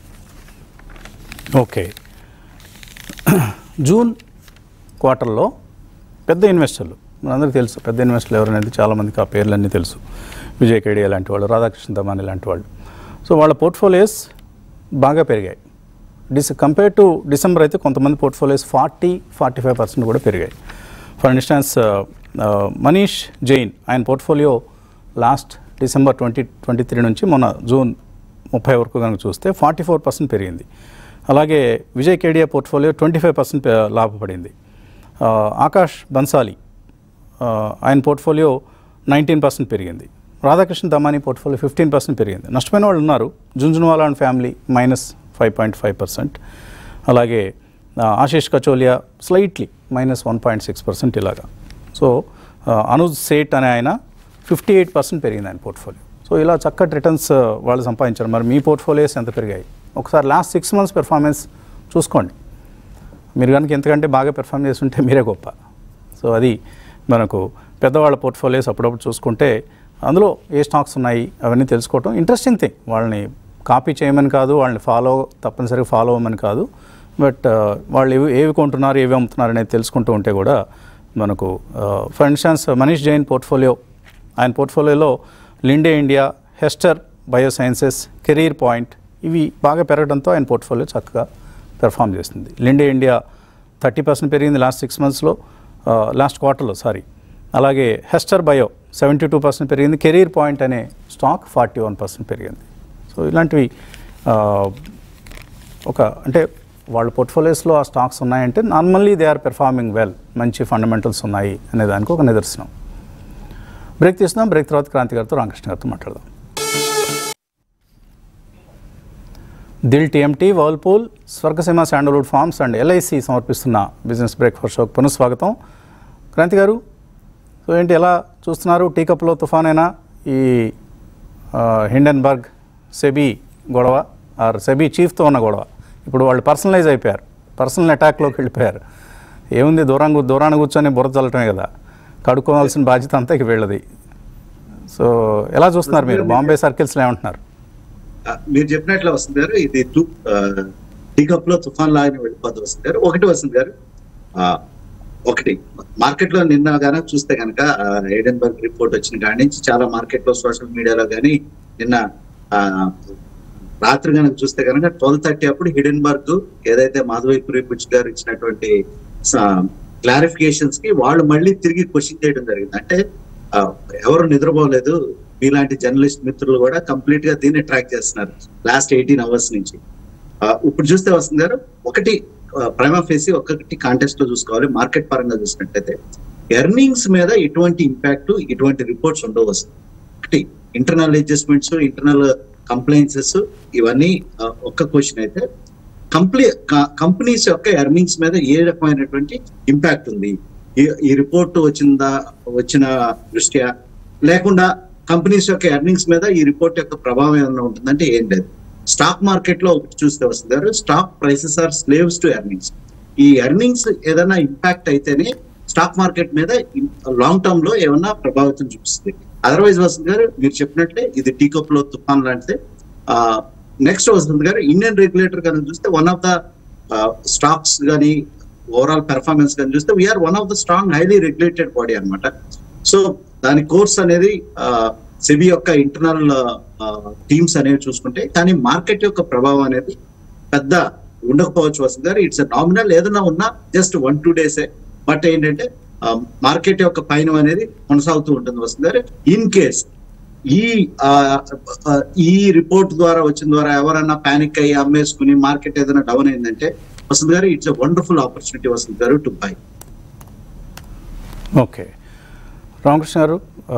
ఓకే జూన్ క్వార్టర్లో పెద్ద ఇన్వెస్టర్లు మనందరికీ తెలుసు పెద్ద ఇన్వెస్టర్లు ఎవరనేది చాలామందికి ఆ పేర్లన్నీ తెలుసు విజయ్ కేడియా లాంటి వాళ్ళు రాధాకృష్ణ దమాని లాంటి వాళ్ళు సో వాళ్ళ పోర్ట్ఫోలియోస్ బాగా పెరిగాయి డిస్ కంపేర్ టు డిసెంబర్ అయితే కొంతమంది portfolios forty forty five percent కూడా పెరిగాయి ఫర్ ఇన్స్టాన్స్ మనీష్ జైన్ ఆయన portfolio last December twenty twenty three నుంచి మొన్న జూన్ ముప్పై వరకు కనుక చూస్తే ఫార్టీ ఫోర్ పర్సెంట్ పెరిగింది అలాగే Vijay Kedia portfolio twenty five percent లాభపడింది ఆ, ఆకాష్ బన్సాలి ఆ, ఆయన పోర్ట్ఫోలియో నైన్టీన్ పర్సెంట్ పెరిగింది Radhakrishna Damani portfolio fifteen percent పెరిగింది నష్టపోయిన వాళ్ళు ఉన్నారు Jhunjhunwala and family minus five point five percent అలాగే ఆ, Ashish Kacholia slightly minus one point six percent ఇలాగా సో ఆ, అనుజ్ సేట్ అనే ఆయన ఫిఫ్టీ ఎయిట్ పర్సెంట్ పెరిగింది ఆయన పోర్ట్ఫోలియో సో ఇలా చక్కటి రిటర్న్స్ ఆ, వాళ్ళు సంపాదించారు మరి మీ పోర్ట్ఫోలియోస్ ఎంత పెరిగాయి ఒకసారి లాస్ట్ సిక్స్ మంత్స్ పెర్ఫార్మెన్స్ చూసుకోండి మీరు కనుక ఎంతకంటే బాగా పెర్ఫామ్ చేస్తుంటే మీరే గొప్ప సో అది మనకు పెద్దవాళ్ళ పోర్ట్ఫోలియోస్ అప్పుడప్పుడు చూసుకుంటే అందులో ఏ స్టాక్స్ ఉన్నాయి అవన్నీ తెలుసుకోవటం ఇంట్రెస్టింగ్ థింగ్ వాళ్ళని కాపీ చేయమని కాదు వాళ్ళని ఫాలో తప్పనిసరిగా ఫాలో అవ్వమని కాదు బట్ వాళ్ళు ఏవి ఏవి కొంటున్నారు ఏవి అమ్ముతున్నారు అనేది తెలుసుకుంటూ ఉంటే కూడా మనకు for instance Manish Jain portfolio ఆయన పోర్ట్ఫోలియోలో Linde India Hester biosciences career point ఇవి బాగా పెరగడంతో ఆయన పోర్ట్ఫోలియో చక్కగా పెర్ఫామ్ చేస్తుంది లిండే ఇండియా థర్టీ పర్సెంట్ పెరిగింది లాస్ట్ సిక్స్ మంత్స్లో లాస్ట్ క్వార్టర్లో సారీ అలాగే Hester bio seventy two percent పెరిగింది కెరీర్ పాయింట్ అనే స్టాక్ ఫార్టీ వన్ పర్సెంట్ పెరిగింది సో ఇలాంటివి ఆ, ఒక అంటే వాళ్ళ పోర్ట్ఫోలియోస్లో ఆ స్టాక్స్ ఉన్నాయంటే normally they are performing well మంచి ఫండమెంటల్స్ ఉన్నాయి అనే దానికి ఒక నిదర్శనం బ్రేక్ తీసుకుందాం బ్రేక్ తర్వాత క్రాంతి గారితో రామకృష్ణ గారితో మాట్లాడదాం Dil TMT Whirlpool Swargaseema sandalwood farms and LIC సమర్పిస్తున్న బిజినెస్ బ్రేక్ఫాస్ట్ షోకి పునఃస్వాగతం క్రాంతి గారు సో ఏంటి ఎలా చూస్తున్నారు టీ కప్లో తుఫానైనా ఈ ఆ, హిండెన్బర్గ్ సెబీ గొడవ ఆర్ సెబీ చీఫ్తో ఉన్న గొడవ ఇప్పుడు వాళ్ళు పర్సనలైజ్ అయిపోయారు పర్సనల్ అటాక్లోకి వెళ్ళిపోయారు ఏముంది దూరంగా దూరాన్ని కూర్చొని బుర్ర చల్లటమే కదా కడుక్కోవాల్సిన బాధ్యత అంతా ఇక వీళ్ళది సో ఎలా చూస్తున్నారు మీరు బాంబే సర్కిల్స్లో ఏమంటున్నారు ఆ, మీరు చెప్పినట్లు వస్తుంది గారు ఇది తు టీ కప్ లో తుఫాన్ లాగానే వెళ్ళిపోతుంది వస్తుంది గారు ఒకటి వస్తుంది గారు ఆ, ఒకటి మార్కెట్ లో నిన్న గాన చూస్తే కనుక ఎడెన్బర్గ్ రిపోర్ట్ వచ్చిన కాడి నుంచి చాలా మార్కెట్ లో సోషల్ మీడియాలో కానీ నిన్న ఆ, రాత్రి కనుక చూస్తే కనుక ట్వెల్వ్ థర్టీ అప్పుడు హిడెన్బర్గ్ ఏదైతే మాధవి పురిపుచ్ గారు ఇచ్చినటువంటి క్లారిఫికేషన్స్ కి వాళ్ళు మళ్ళీ తిరిగి క్వశ్చన్ చేయడం జరిగింది అంటే ఆ, ఎవరు నిద్రపోలేదు మీలాంటి జర్నలిస్ట్ మిత్రులు కూడా కంప్లీట్ గా దీన్ని ట్రాక్ చేస్తున్నారు లాస్ట్ ఎయిటీన్ అవర్స్ నుంచి ఆ, ఇప్పుడు చూస్తే వస్తుంది గారు ఒకటి ప్రైమా ఫేసి ఒకటి కాంటెస్ట్ లో చూసుకోవాలి మార్కెట్ పరంగా చూసినట్టయితే ఎర్నింగ్స్ మీద ఎటువంటి ఇంపాక్ట్ ఇటువంటి రిపోర్ట్స్ ఉండవు వస్తుంది ఒకటి ఇంటర్నల్ అడ్జస్ట్మెంట్స్ ఇంటర్నల్ కంప్లైన్సెస్ ఇవన్నీ ఆ, ఒక్క క్వశ్చన్ అయితే కంప్లీ కంపెనీస్ యొక్క ఎర్నింగ్స్ మీద ఏ రకమైనటువంటి ఇంపాక్ట్ ఉంది ఈ- ఈ రిపోర్ట్ వచ్చిందా వచ్చిన దృష్ట్యా లేకుండా కంపెనీస్ యొక్క ఎర్నింగ్స్ మీద ఈ రిపోర్ట్ యొక్క ప్రభావం ఏమైనా ఉంటుందంటే ఏం లేదు స్టాక్ మార్కెట్ లో ఒకటి చూస్తే వస్తుంది stock prices are slaves to earnings ఈ ఎర్నింగ్స్ ఏదైనా ఇంపాక్ట్ అయితేనే స్టాక్ మార్కెట్ మీద లాంగ్ టర్మ్ లో ఏమన్నా ప్రభావితం చూపిస్తుంది అదర్వైజ్ వస్తుంది గారు మీరు చెప్పినట్లే ఇది టీ కప్ లో తుఫాన్ లాంటిదే నెక్స్ట్ వస్తుంది గారు ఇండియన్ రెగ్యులేటర్ కనుక చూస్తే వన్ ఆఫ్ ద స్టాక్స్ కానీ ఓవరాల్ పెర్ఫార్మెన్స్ కానీ చూస్తే we are one of the strong highly regulated body అన్నమాట సో దాని కోర్స్ అనేది సెబీ యొక్క ఇంటర్నల్ టీమ్స్ అనేవి చూసుకుంటే కానీ మార్కెట్ యొక్క ప్రభావం అనేది పెద్ద ఉండకపోవచ్చు వస్తుంది గారు ఇట్స్ నామినల్ ఏదైనా ఉన్నా జస్ట్ వన్ టూ డేసే బట్ ఏంటంటే మార్కెట్ యొక్క పైన అనేది కొనసాగుతూ ఉంటుంది వస్తుంది గారు ఇన్ కేస్ ఈ ఆ, ఆ, ఈ రిపోర్ట్ ద్వారా వచ్చిన ద్వారా ఎవరైనా పానిక్ అయ్యి అమ్మేసుకుని మార్కెట్ ఏదైనా డౌన్ అయిందంటే వసంత్ గారు ఇట్స్ వండర్ఫుల్ ఆపర్చునిటీ వసంత్ గారు టు బై ఓకే రామకృష్ణ గారు ఆ,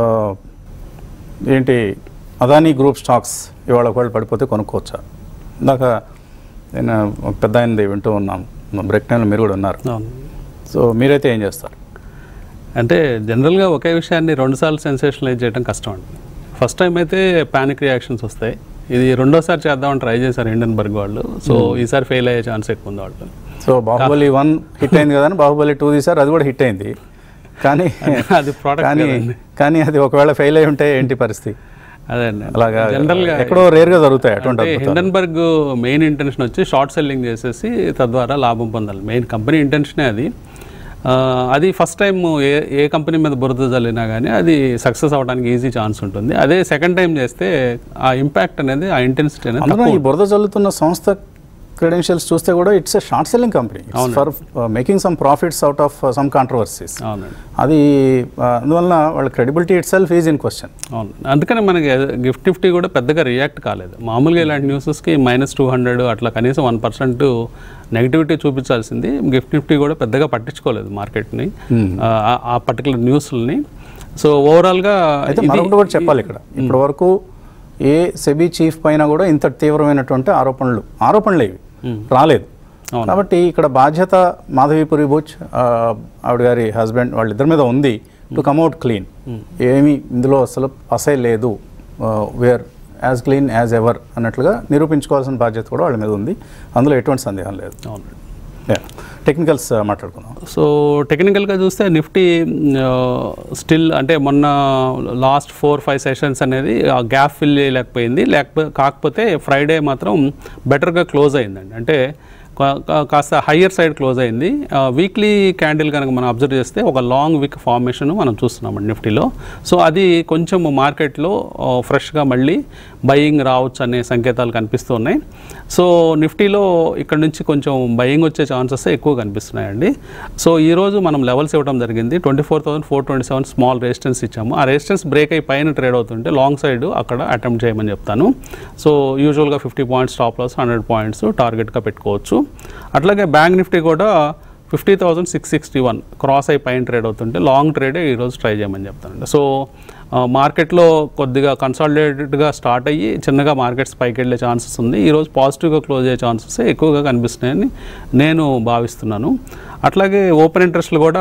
ఏంటి అదానీ గ్రూప్ స్టాక్స్ ఇవాళ ఒకవేళ పడిపోతే కొనుక్కోవచ్చా ఇందాక నేను ఒక పెద్ద ఆయనది వింటూ ఉన్నాం బ్రేక్ టైంలో మీరు కూడా ఉన్నారు అవును సో మీరైతే ఏం చేస్తారు అంటే జనరల్గా ఒకే విషయాన్ని రెండుసార్లు సెన్సేషనలైజ్ చేయడం కష్టం అండి ఫస్ట్ టైం అయితే పానిక్ రియాక్షన్స్ వస్తాయి ఇది రెండోసారి చేద్దామని ట్రై చేశారు ఇండన్బర్గ్ వాళ్ళు సో ఈసారి ఫెయిల్ అయ్యే ఛాన్స్ ఎక్కువ ఉంది వాళ్ళు సో బాహుబలి వన్ హిట్ అయింది కదా అని బాహుబలి టూ తీసారు అది కూడా హిట్ అయింది కానీ అది product కానీ కదండి. కానీ అది ఒకవేళ ఫెయిల్ అయి ఉంటే ఏంటి పరిస్థితి అదే అండి అలాగా జనరల్గా ఎక్కడో రేర్గా జరుగుతాయి అటువంటి అంటే అద్భుతాలు. హిండన్బర్గ్ మెయిన్ ఇంటెన్షన్ వచ్చి షార్ట్ సెల్లింగ్ చేసేసి తద్వారా లాభం పొందాలి మెయిన్ కంపెనీ ఇంటెన్షనే అది ఆ, అది ఫస్ట్ టైం ఏ ఏ కంపెనీ మీద బురద జల్లినా కానీ అది సక్సెస్ అవ్వడానికి ఈజీ ఛాన్స్ ఉంటుంది అదే సెకండ్ టైం చేస్తే ఆ ఇంపాక్ట్ అనేది ఆ ఇంటెన్సిటీ అనేది అందులో తక్కువ ఈ బురద జల్లుతున్న సంస్థ క్రెడెన్షియల్స్ చూస్తే కూడా it's a short selling company for making some profits out of some controversies అవునండి అది ఆ, అందువలన వాళ్ళ credibility itself is in question అవును అందుకని మనకి గిఫ్ట్ నిఫ్టీ కూడా పెద్దగా రియాక్ట్ కాలేదు మామూలుగా ఇలాంటి న్యూసెస్కి మైనస్ టూ హండ్రెడ్ అట్లా కనీసం వన్ పర్సెంట్ నెగిటివిటీ చూపించాల్సింది గిఫ్ట్ నిఫ్టీ కూడా పెద్దగా పట్టించుకోలేదు మార్కెట్ని ఆ- ఆ పర్టికులర్ న్యూస్ని సో ఓవరాల్గా అయితే మరొకటి కూడా చెప్పాలి ఇక్కడ ఇప్పటి వరకు ఏ సెబీ చీఫ్ పైన కూడా ఇంత తీవ్రమైనటువంటి ఆరోపణలు ఆరోపణలు ఇవి రాలేదు అవును. కాబట్టి ఇక్కడ బాధ్యత మాధవీపురి బుచ్ ఆ, ఆవిడ గారి హస్బెండ్ వాళ్ళిద్దరి మీద ఉంది టు కమ్అవుట్ క్లీన్ ఏమీ ఇందులో అసలు అసే లేదు where as clean as ever అన్నట్లుగా నిరూపించుకోవాల్సిన బాధ్యత కూడా వాళ్ళ మీద ఉంది అందులో ఎటువంటి సందేహం లేదు అవును టెక్నికల్స్ మాట్లాడుకుందాం సో టెక్నికల్గా చూస్తే నిఫ్టీ స్టిల్ అంటే మొన్న లాస్ట్ ఫోర్ ఫైవ్ సెషన్స్ అనేది ఆ గ్యాప్ ఫిల్ చేయలేకపోయింది లేకపోతే కాకపోతే ఫ్రైడే మాత్రం బెటర్గా క్లోజ్ అయిందండి అంటే కా- కా- కాస్త హయ్యర్ సైడ్ క్లోజ్ అయింది వీక్లీ క్యాండిల్ కనుక మనం అబ్జర్వ్ చేస్తే ఒక లాంగ్ వీక్ ఫార్మేషన్ మనం చూస్తున్నామండి నిఫ్టీలో సో అది కొంచెం మార్కెట్లో ఫ్రెష్గా మళ్ళీ బయింగ్ రావచ్చు అనే సంకేతాలు కనిపిస్తూ ఉన్నాయి సో నిఫ్టీలో ఇక్కడ నుంచి కొంచెం బయింగ్ వచ్చే ఛాన్సెస్ ఎక్కువ కనిపిస్తున్నాయండి సో ఈరోజు మనం లెవెల్స్ ఇవ్వడం జరిగింది twenty four thousand four twenty seven small resistance ఇచ్చాము ఆ రెసిస్టెన్స్ బ్రేక్ అయి పైన ట్రేడ్ అవుతుంటే లాంగ్ సైడ్ అక్కడ అటెంప్ట్ చేయమని చెప్తాను సో యూజువల్గా fifty points stop loss hundred points టార్గెట్గా పెట్టుకోవచ్చు అట్లాగే బ్యాంక్ నిఫ్టీ కూడా fifty thousand six sixty one cross అయి పైన ట్రేడ్ అవుతుంటే లాంగ్ ట్రేడే ఈరోజు ట్రై చేయమని చెప్తానండి సో ఆ, మార్కెట్లో కొద్దిగా కన్సాలిడేటెడ్గా స్టార్ట్ అయ్యి చిన్నగా మార్కెట్స్ పైకి వెళ్ళే ఛాన్సెస్ ఉంది ఈరోజు పాజిటివ్గా క్లోజ్ అయ్యే ఛాన్సెస్ ఎక్కువగా కనిపిస్తున్నాయని నేను భావిస్తున్నాను అట్లాగే ఓపెన్ ఇంట్రెస్ట్లు కూడా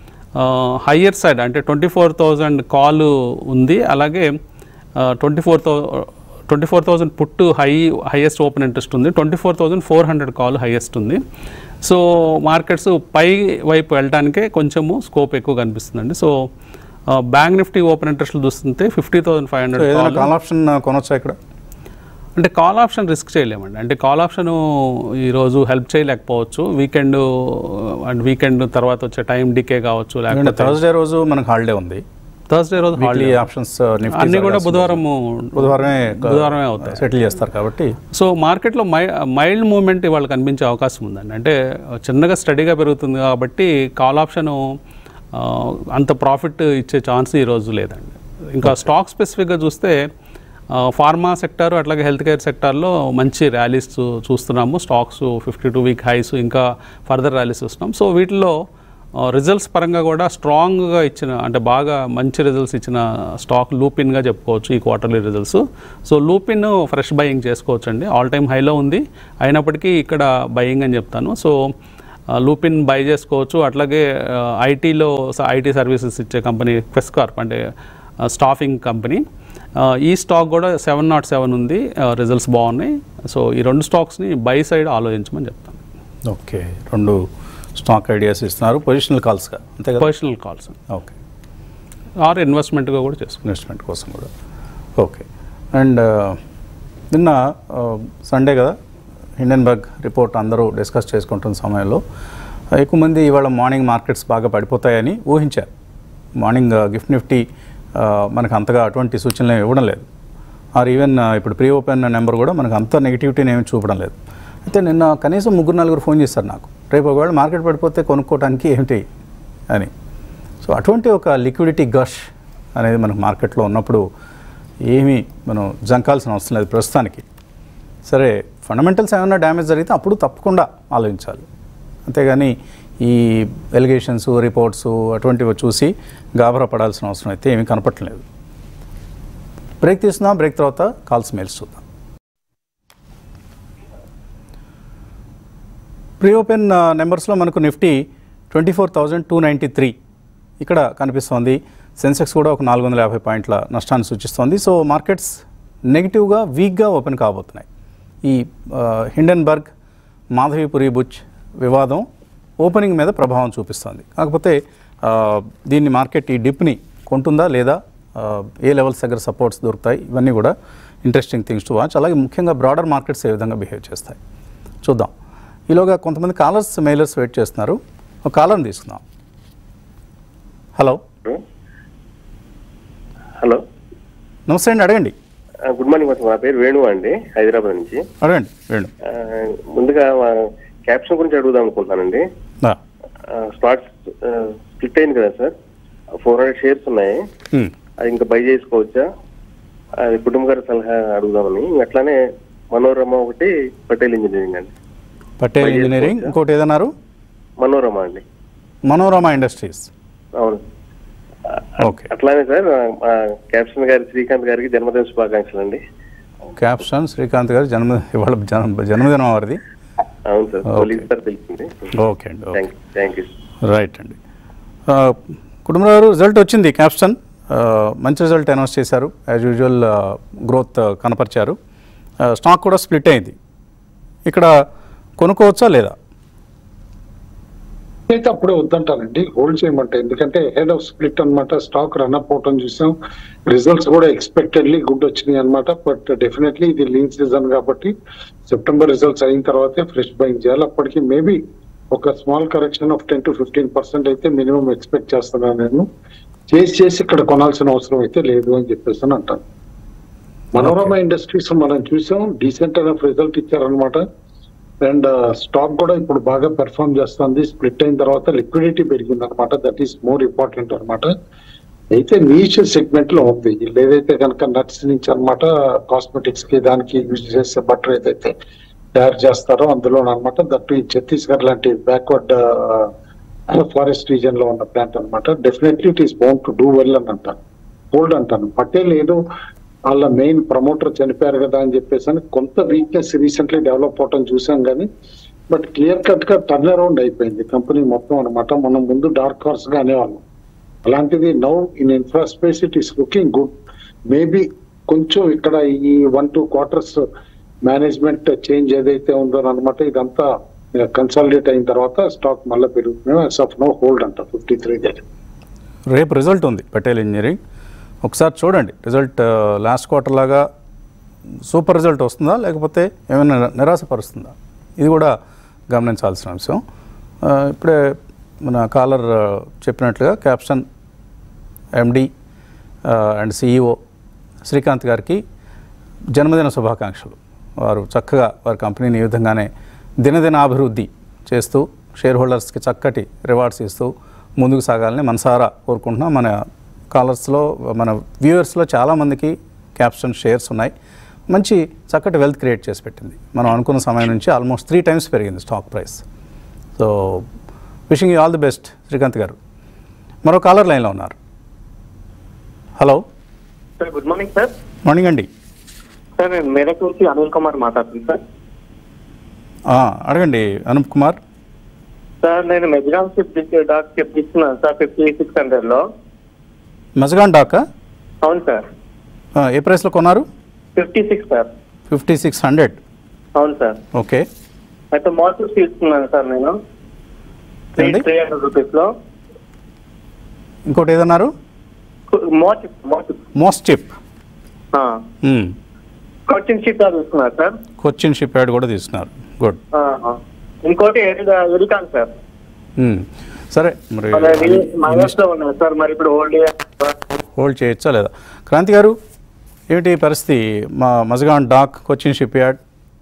హయ్యర్ సైడ్ అంటే ట్వంటీ ఫోర్ థౌజండ్ కాల్ ఉంది అలాగే ట్వంటీ ఫోర్ థౌ twenty four thousand put high highest open interest ఉంది twenty four thousand four hundred call highest ఉంది సో మార్కెట్స్ పై వైపు వెళ్ళడానికే కొంచెము స్కోప్ ఎక్కువ కనిపిస్తుందండి సో బ్యాంక్ నిఫ్టీ ఓపెన్ ఇంట్రెస్ట్లు చూస్తుంటే ఫిఫ్టీ థౌసండ్ ఫైవ్ సో ఏదైనా హండ్రెడ్ కాల్ ఆప్షన్ కొనొచ్చా ఇక్కడ అంటే కాల్ ఆప్షన్ రిస్క్ చేయలేమండి అంటే కాల్ ఆప్షన్ ఈరోజు హెల్ప్ చేయలేకపోవచ్చు వీకెండ్ అండ్ వీకెండ్ తర్వాత వచ్చే టైం డికే కావచ్చు లేకపోతే థర్స్డే రోజు మనకు హాలిడే ఉంది థర్స్డే రోజు వీక్లీ హాలిడే ఆప్షన్స్ అన్నీ కూడా బుధవారం బుధవారమే బుధవారమే అవుతాయి సెటిల్ చేస్తారు కాబట్టి సో మార్కెట్లో మై మైల్డ్ మూవ్మెంట్ ఇవాళ కనిపించే అవకాశం ఉందండి అంటే చిన్నగా స్టడీగా పెరుగుతుంది కాబట్టి కాల్ ఆప్షన్ అంత ప్రాఫిట్ ఇచ్చే ఛాన్స్ ఈరోజు లేదండి ఇంకా స్టాక్ స్పెసిఫిక్గా చూస్తే ఫార్మా సెక్టార్ అట్లాగే హెల్త్ కేర్ సెక్టార్లో మంచి ర్యాలీస్ చూస్తున్నాము stocks fifty two week highs ఇంకా ఫర్దర్ ర్యాలీస్ చూస్తున్నాం సో వీటిలో రిజల్ట్స్ పరంగా కూడా స్ట్రాంగ్గా ఇచ్చిన అంటే బాగా మంచి రిజల్ట్స్ ఇచ్చిన స్టాక్ లూపిన్గా చెప్పుకోవచ్చు ఈ quarterly results so Lupin fresh buying చేసుకోవచ్చు అండి ఆల్ టైమ్ హైలో ఉంది అయినప్పటికీ ఇక్కడ బయింగ్ అని చెప్తాను సో లూపిన్ బై చేసుకోవచ్చు అట్లాగే ఐటీలో ఐటీ సర్వీసెస్ ఇచ్చే కంపెనీ కార్ప్ అంటే స్టాఫింగ్ కంపెనీ ఈ స్టాక్ కూడా సెవెన్ నాట్ సెవెన్ ఉంది రిజల్ట్స్ బాగున్నాయి సో ఈ రెండు స్టాక్స్ని బై సైడ్ ఆలోచించమని చెప్తాను ఓకే రెండు స్టాక్ ఐడియాస్ ఇస్తున్నారు పొజిషనల్ కాల్స్గా అంతే కదా పర్సనల్ కాల్స్ ఓకే ఆర్ ఇన్వెస్ట్మెంట్గా కూడా చేసుకోండి ఇన్వెస్ట్మెంట్ కోసం కూడా ఓకే అండ్ నిన్న సండే కదా హిండెన్బర్గ్ రిపోర్ట్ అందరూ డిస్కస్ చేసుకుంటున్న సమయంలో ఎక్కువ మంది ఇవాళ మార్నింగ్ మార్కెట్స్ బాగా పడిపోతాయని ఊహించారు మార్నింగ్ గిఫ్ట్ నిఫ్టీ మనకు అంతగా అటువంటి సూచనలు ఏమి ఇవ్వడం లేదు ఆర్ ఈవెన్ ఇప్పుడు ప్రీ ఓపెన్ నెంబర్ కూడా మనకు అంత నెగిటివిటీని ఏమి చూపడం లేదు అయితే నిన్న కనీసం ముగ్గురు నలుగురు ఫోన్ చేశారు నాకు రేపు ఒకవేళ మార్కెట్ పడిపోతే కొనుక్కోవడానికి ఏమిటి అని సో అటువంటి ఒక లిక్విడిటీ గష్ అనేది మనకు మార్కెట్లో ఉన్నప్పుడు ఏమీ మనం జంకాల్సిన అవసరం లేదు ప్రస్తుతానికి సరే ఫండమెంటల్స్ ఏమైనా డ్యామేజ్ జరిగితే అప్పుడు తప్పకుండా ఆలోచించాలి అంతేగాని ఈ ఎలిగేషన్స్ రిపోర్ట్స్ అటువంటివి చూసి గాబరా పడాల్సిన అవసరం అయితే ఏమీ కనపట్లేదు బ్రేక్ తీసుకుందాం బ్రేక్ తర్వాత కాల్స్ మెయిల్స్ చూద్దాం ప్రీ ఓపెన్ నెంబర్స్లో మనకు Nifty twenty four thousand two ninety three ఇక్కడ కనిపిస్తోంది సెన్సెక్స్ కూడా ఒక నాలుగు వందల యాభై పాయింట్ల నష్టాన్ని సూచిస్తోంది సో మార్కెట్స్ నెగిటివ్గా వీక్గా ఓపెన్ కాబోతున్నాయి ఈ ఆ, హిండెన్బర్గ్ మాధవీపురి బుచ్ వివాదం ఓపెనింగ్ మీద ప్రభావం చూపిస్తోంది కాకపోతే ఆ, దీన్ని మార్కెట్ ఈ డిప్ని కొంటుందా లేదా ఆ, ఏ లెవెల్స్ దగ్గర సపోర్ట్స్ దొరుకుతాయి ఇవన్నీ కూడా ఇంట్రెస్టింగ్ థింగ్స్ టు వాచ్ అలాగే ముఖ్యంగా బ్రాడర్ మార్కెట్స్ ఏ విధంగా బిహేవ్ చేస్తాయి చూద్దాం ఈలోగా కొంతమంది కాలర్స్ మెయిలర్స్ వెయిట్ చేస్తున్నారు ఒక కాలర్ని తీసుకుందాం హలో హలో నమస్తే అండి అడగండి ఆ, గుడ్ మార్నింగ్ మాస్టర్ నా పేరు వేణు అండి హైదరాబాద్ నుంచి అడగండి వేణు ఆ, ముందుగా మా క్యాప్షన్ గురించి అడుగుదాం అనుకుంటున్నానండి ఆ, ఆ, స్టాక్ ఆ, స్ప్లిట్ అయింది కదా సార్ ఫోర్ హండ్రెడ్ షేర్స్ ఉన్నాయి ఉమ్, అది ఇంకా బై చేసుకోవచ్చా అది కుటుంబ గారి సలహా అడుగుదామని అట్లానే మనోరమ ఒకటి పటేల్ ఇంజనీరింగ్ అండి పటేల్ బై ఇంజనీరింగ్ చేసుకోవచ్చా? ఇంకోటి ఏదన్నారు మనోరమ అండి మనోరమ ఇండస్ట్రీస్ అవును ఓకే అట్లానే సార్ మా క్యాప్షన్ గారి శ్రీకాంత్ గారికి జన్మదిన శుభాకాంక్షలు అండి క్యాప్షన్ శ్రీకాంత్ గారు జన్మ ఇవాళ జన్మ జన్మదినం వారిది అవును సార్ Okay. పోలీస్ సార్ తెలిసింది ఓకే అండి okay thank you thank you right అండి ఆ, కుటుంబరావు రిజల్ట్ వచ్చింది క్యాప్షన్ ఆ, మంచి రిజల్ట్ అనౌన్స్ చేశారు యాజ్ యూజువల్ గ్రోత్ కనపరిచారు ఆ, స్టాక్ కూడా స్ప్లిట్ అయింది ఇక్కడ కొనుక్కోవచ్చా లేదా అయితే అప్పుడే వద్దంటానండి హోల్డ్ చేయమంటే ఎందుకంటే హెడ్ ఆఫ్ స్ప్లిట్ అన్నమాట స్టాక్ రన్ అప్ అవటం చూసాం రిజల్ట్స్ కూడా ఎక్స్పెక్టెడ్లీ గుడ్ వచ్చినాయి అనమాట బట్ డెఫినెట్లీ ఇది లీన్ సీజన్ కాబట్టి సెప్టెంబర్ రిజల్ట్స్ అయిన తర్వాతే ఫ్రెష్ బయింగ్ చేయాలి అప్పటికి మేబీ ఒక small correction of ten to fifteen percent అయితే మినిమం ఎక్స్పెక్ట్ చేస్తున్నాను నేను చేసి చేసి ఇక్కడ కొనాల్సిన అవసరం అయితే లేదు అని చెప్పేసి అని అంటాను మనోరమ ఇండస్ట్రీస్ మనం చూసాం డీసెంట్ అయిన రిజల్ట్ ఇచ్చారనమాట అండ్ స్టాక్ కూడా ఇప్పుడు బాగా పెర్ఫామ్ చేస్తుంది స్ప్లిట్ అయిన తర్వాత లిక్విడిటీ పెరిగింది అనమాట దట్ ఈస్ మోర్ ఇంపార్టెంట్ అనమాట అయితే నీచ్ సెగ్మెంట్ లో ఉంది వీళ్ళు ఏదైతే కనుక నట్స్ నుంచి అనమాట కాస్మెటిక్స్ కి దానికి యూజ్ చేసే బట్టర్ ఏదైతే తయారు చేస్తారో అందులో అనమాట దట్ ఈ ఛత్తీస్గఢ్ లాంటి బ్యాక్వర్డ్ ఫారెస్ట్ రీజన్ లో ఉన్న ప్లాంట్ అనమాట definitely it is bound to do well అని అంటాను హోల్డ్ అంటాను పటేల్ ఏదో వాళ్ళ మెయిన్ ప్రమోటర్ చనిపోయారు కదా అని చెప్పేసి అని కొంత వీక్నెస్ రీసెంట్లీ డెవలప్ అవటం చూసాం కానీ బట్ క్లియర్ కట్ గా టర్న్ అరౌండ్ అయిపోయింది కంపెనీ మొత్తం అనమాట మనం ముందు డార్క్ హార్స్ గా అనేవాళ్ళం అలాంటిది now in infra space it is looking good maybe కొంచెం ఇక్కడ ఈ one two quarters management change ఏదైతే ఉందో అనమాట ఇదంతా కన్సాలిడేట్ అయిన తర్వాత స్టాక్ మళ్ళీ పెరుగుతుంది ఆఫ్ నో హోల్డ్ అంట ఫిఫ్టీ త్రీ దగ్గర రేపు రిజల్ట్ ఉంది పటేల్ ఇంజనీరింగ్ ఒకసారి చూడండి రిజల్ట్ లాస్ట్ క్వార్టర్ లాగా సూపర్ రిజల్ట్ వస్తుందా లేకపోతే ఏమైనా నిరాశపరుస్తుందా ఇది కూడా గమనించాల్సిన అంశం ఆ, ఇప్పుడే మన కాలర్ ఆ, చెప్పినట్లుగా క్యాప్షన్ ఎండి అండ్ సిఇఓ శ్రీకాంత్ గారికి జన్మదిన శుభాకాంక్షలు వారు చక్కగా వారి కంపెనీని ఈ విధంగానే దినదిన అభివృద్ధి చేస్తూ షేర్ హోల్డర్స్కి చక్కటి రివార్డ్స్ ఇస్తూ ముందుకు సాగాలని మనసారా కోరుకుంటున్నాం మన కాలర్స్లో మన వ్యూవర్స్లో చాలామందికి క్యాప్షన్ షేర్స్ ఉన్నాయి మంచి చక్కటి వెల్త్ క్రియేట్ చేసి పెట్టింది మనం అనుకున్న సమయం నుంచి ఆల్మోస్ట్ త్రీ టైమ్స్ పెరిగింది stock price so wishing you all the best Srikanth గారు మరో కాలర్ లైన్లో ఉన్నారు hello sir good morning sir morning అండి సార్ నేను మేరకు నుంచి అనిల్ కుమార్ మాట్లాడుతున్నాను సార్ ఆ, అడగండి అనూప్ కుమార్ సార్ నేను మెజగాన్ షిప్ డాక్ షిప్ ఇస్తున్నాను సార్ ఫిఫ్టీ సిక్స్ హండ్రెడ్ లో మెజగాన్ డాకా అవును సార్ ఆ, ఏ ప్రైస్లో కొన్నారు fifty six sir fifty six hundred అవును సార్ ఓకే అయితే మోటార్ తీసుకున్నాను సార్ నేను త్రీ ఏంటి? త్రీ హండ్రెడ్ రూపీస్ లో ఇంకోటి ఏదన్నారు మోట్ మోట్ మోస్ట్ చిప్ కోచింగ్ షిప్ తీసుకున్నారు సార్ కొచ్చిన్ షిప్ యార్డ్ కూడా తీసుకున్నారు గుడ్ ఆ, ఆ. ఇంకోటి ఎరి- ఎరికాన్ సార్ సరే మరి మైనస్ లో ఉన్నాయి సార్ మరి ఇప్పుడు ఓల్డ్ హోల్డ్ చేయొచ్చా లేదా క్రాంతి గారు ఏమిటి పరిస్థితి మా Mazagon dock Cochin shipyard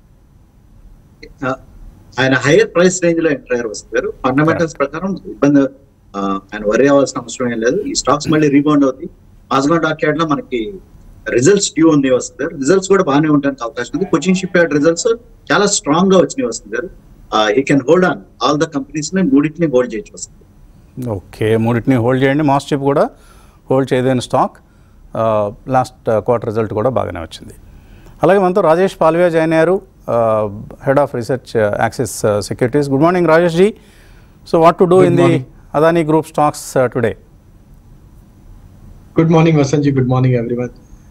ఆ, ఆయన హైయర్ ప్రైస్ రేంజ్ లో ఎంటర్ అయ్యారు వస్తారు ఫండమెంటల్స్ ప్రకారం ఇబ్బంది ఆ, ఆయన వరి అవ్వాల్సిన అవసరం ఏం లేదు ఈ స్టాక్స్ మళ్ళీ రీబౌండ్ అవుతాయి మాస్గాన్ డాక్ యార్డ్ లో మనకి రిజల్ట్స్ డ్యూ ఉంది వస్తారు రిజల్ట్స్ కూడా బాగానే ఉండడానికి అవకాశం ఉంది కోచింగ్ షిప్ యార్డ్ రిజల్ట్స్ చాలా స్ట్రాంగ్ గా వచ్చినాయి వస్తుంది he can hold on all the companies ని మూడింటిని హోల్డ్ చేయొచ్చు వస్తుంది ఓకే మూడింటిని హోల్డ్ చేయండి మాస్ చిప్ కూడా హోల్డ్ చేయదైన స్టాక్ లాస్ట్ క్వార్టర్ రిజల్ట్ కూడా బాగానే వచ్చింది అలాగే మనతో రాజేష్ పాల్వియా జాయిన్ అయ్యారు head of research Axis securities good morning Rajesh ji so what to do Good in the morning. Adani group stocks today Good morning, Vasanji. Good morning, everyone.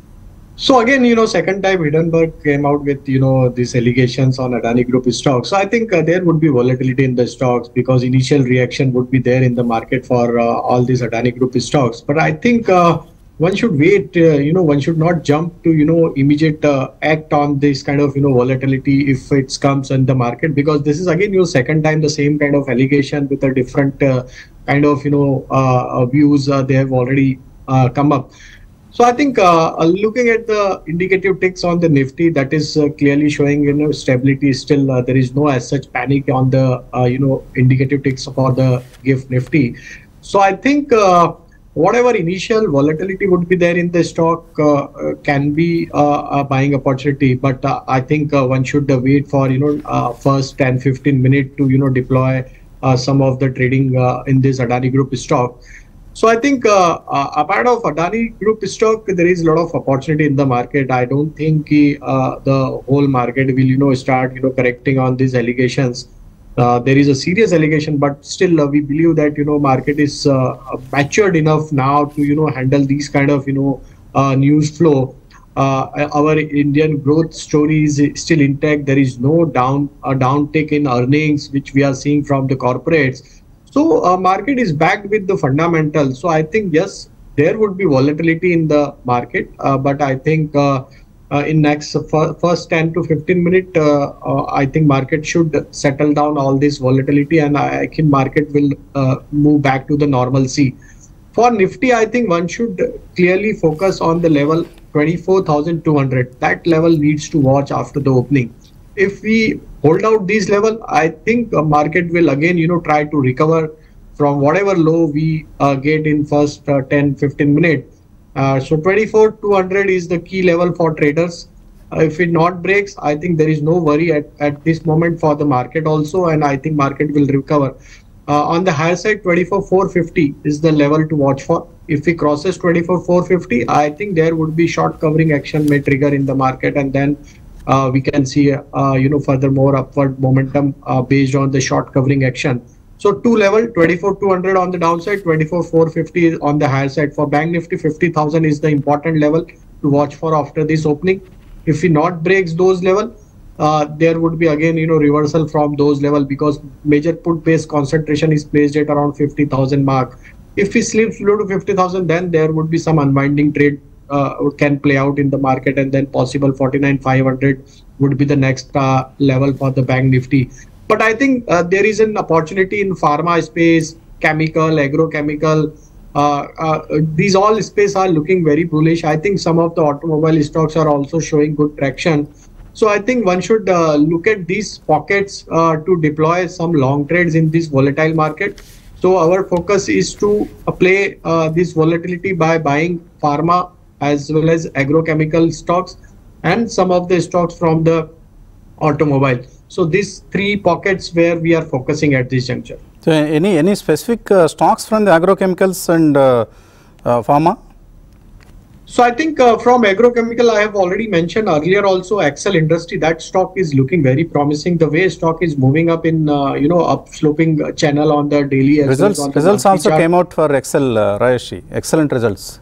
So again, you know, second time Hindenburg came out with you know these allegations on Adani Group stocks. So I think uh, there would be volatility in the stocks because initial reaction would be there in the market for uh, all these Adani Group stocks. But I think uh, one should wait. Uh, you know, one should not jump to you know immediate uh, act on this kind of you know volatility if it comes in the market because this is again your second time the same kind of allegation with a different uh, kind of you know uh, views uh, they have already uh, come up. So I think uh, uh, looking at the indicative ticks on the Nifty, that is uh, clearly showing you know stability. Still, uh, there is no as such panic on the uh, you know indicative ticks for the GIFT Nifty. So I think uh, whatever initial volatility would be there in the stock uh, uh, can be uh, a buying opportunity. But uh, I think uh, one should uh, wait for you know uh, first 10, 15 minutes to you know deploy uh, some of the trading uh, in this Adani Group stock. So I think uh, uh, apart of Adani Group stock, there is a lot of opportunity in the market. I don't think uh, the whole market will you know start you know correcting on these allegations. Uh, there is a serious allegation, but still uh, we believe that you know market is uh, matured enough now to you know handle these kind of you know uh, news flow. Uh, our Indian growth story is still intact. There is no down a downtick in earnings which we are seeing from the corporates. So uh, market is backed with the fundamentals. So I think yes, there would be volatility in the market, uh, but I think uh, uh, in next fir- first 10 to 15 minute, uh, uh, I think market should settle down all this volatility, and I, I think market will uh, move back to the normalcy. For Nifty, I think one should clearly focus on the level 24,200. That level needs to watch after the opening. If we hold out this level, I think uh, market will again, you know, try to recover from whatever low we uh, get in first uh, 10, 15 minutes. Uh, so 24,200 is the key level for traders. Uh, if it not breaks, I think there is no worry at, at this moment for the market also, and I think market will recover. Uh, on the higher side, 24,450 is the level to watch for. If it crosses 24,450, I think there would be short covering action may trigger in the market, and then uh, we can see, uh, you know, further more upward momentum uh, based on the short covering action. So two level, 24,200 on the downside, 24,450 on the higher side. For Bank Nifty, 50,000 is the important level to watch for after this opening. If we not breaks those level, uh, there would be again, you know, reversal from those level because major put based concentration is placed at around 50,000 mark. If we slips below to 50,000, then there would be some unwinding trade uh, can play out in the market and then possible 49,500 would be the next uh, level for the bank nifty. But I think uh, there is an opportunity in pharma space, chemical, agrochemical. Uh, uh, these all space are looking very bullish. I think some of the automobile stocks are also showing good traction. So I think one should uh, look at these pockets uh, to deploy some long trades in this volatile market. So our focus is to uh, play uh, this volatility by buying pharma as well as agrochemical stocks and some of the stocks from the automobile. So these three pockets where we are focusing at this juncture. So any any specific uh, stocks from the agrochemicals and uh, uh, pharma? So I think uh, from agrochemical, I have already mentioned earlier also Excel Industry. That stock is looking very promising. The way stock is moving up in uh, you know up sloping uh, channel on the daily as well as Results on the results monthly also chart. came out for Excel, uh, Rajesh. Excellent results.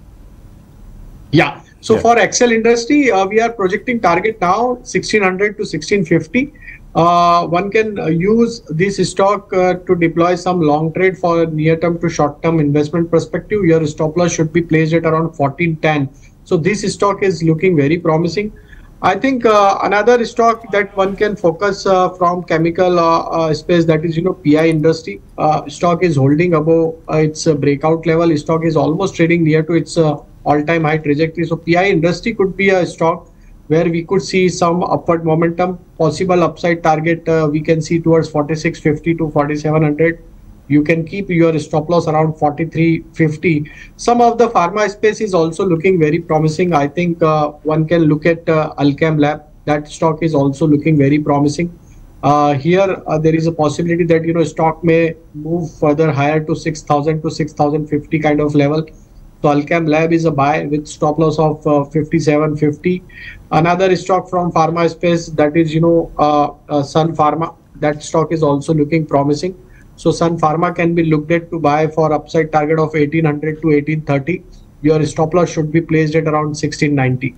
Yeah. So Yeah. for Excel industry, uh, we are projecting target now 1600 to 1650. Uh, one can uh, use this stock uh, to deploy some long trade for near term to short term investment perspective. Your stop loss should be placed at around 1410. So this stock is looking very promising. I think uh, another stock that one can focus uh, from chemical uh, uh, space that is you know PI industry uh, stock is holding above uh, its uh, breakout level. Stock is almost trading near to its uh, all-time high trajectory. So PI industry could be a stock where we could see some upward momentum. Possible upside target uh, we can see towards 4650 to 4700. You can keep your stop loss around 4350. Some of the pharma space is also looking very promising. I think uh, one can look at uh, Alchem Lab. That stock is also looking very promising. Uh, here uh, there is a possibility that you know stock may move further higher to 6000 to 6050 kind of level so alcam lab is a buy with stop loss of uh, 5750 another stock from pharma space that is you know uh, uh, sun pharma that stock is also looking promising so sun pharma can be looked at to buy for upside target of 1800 to 1830 your stop loss should be placed at around 1690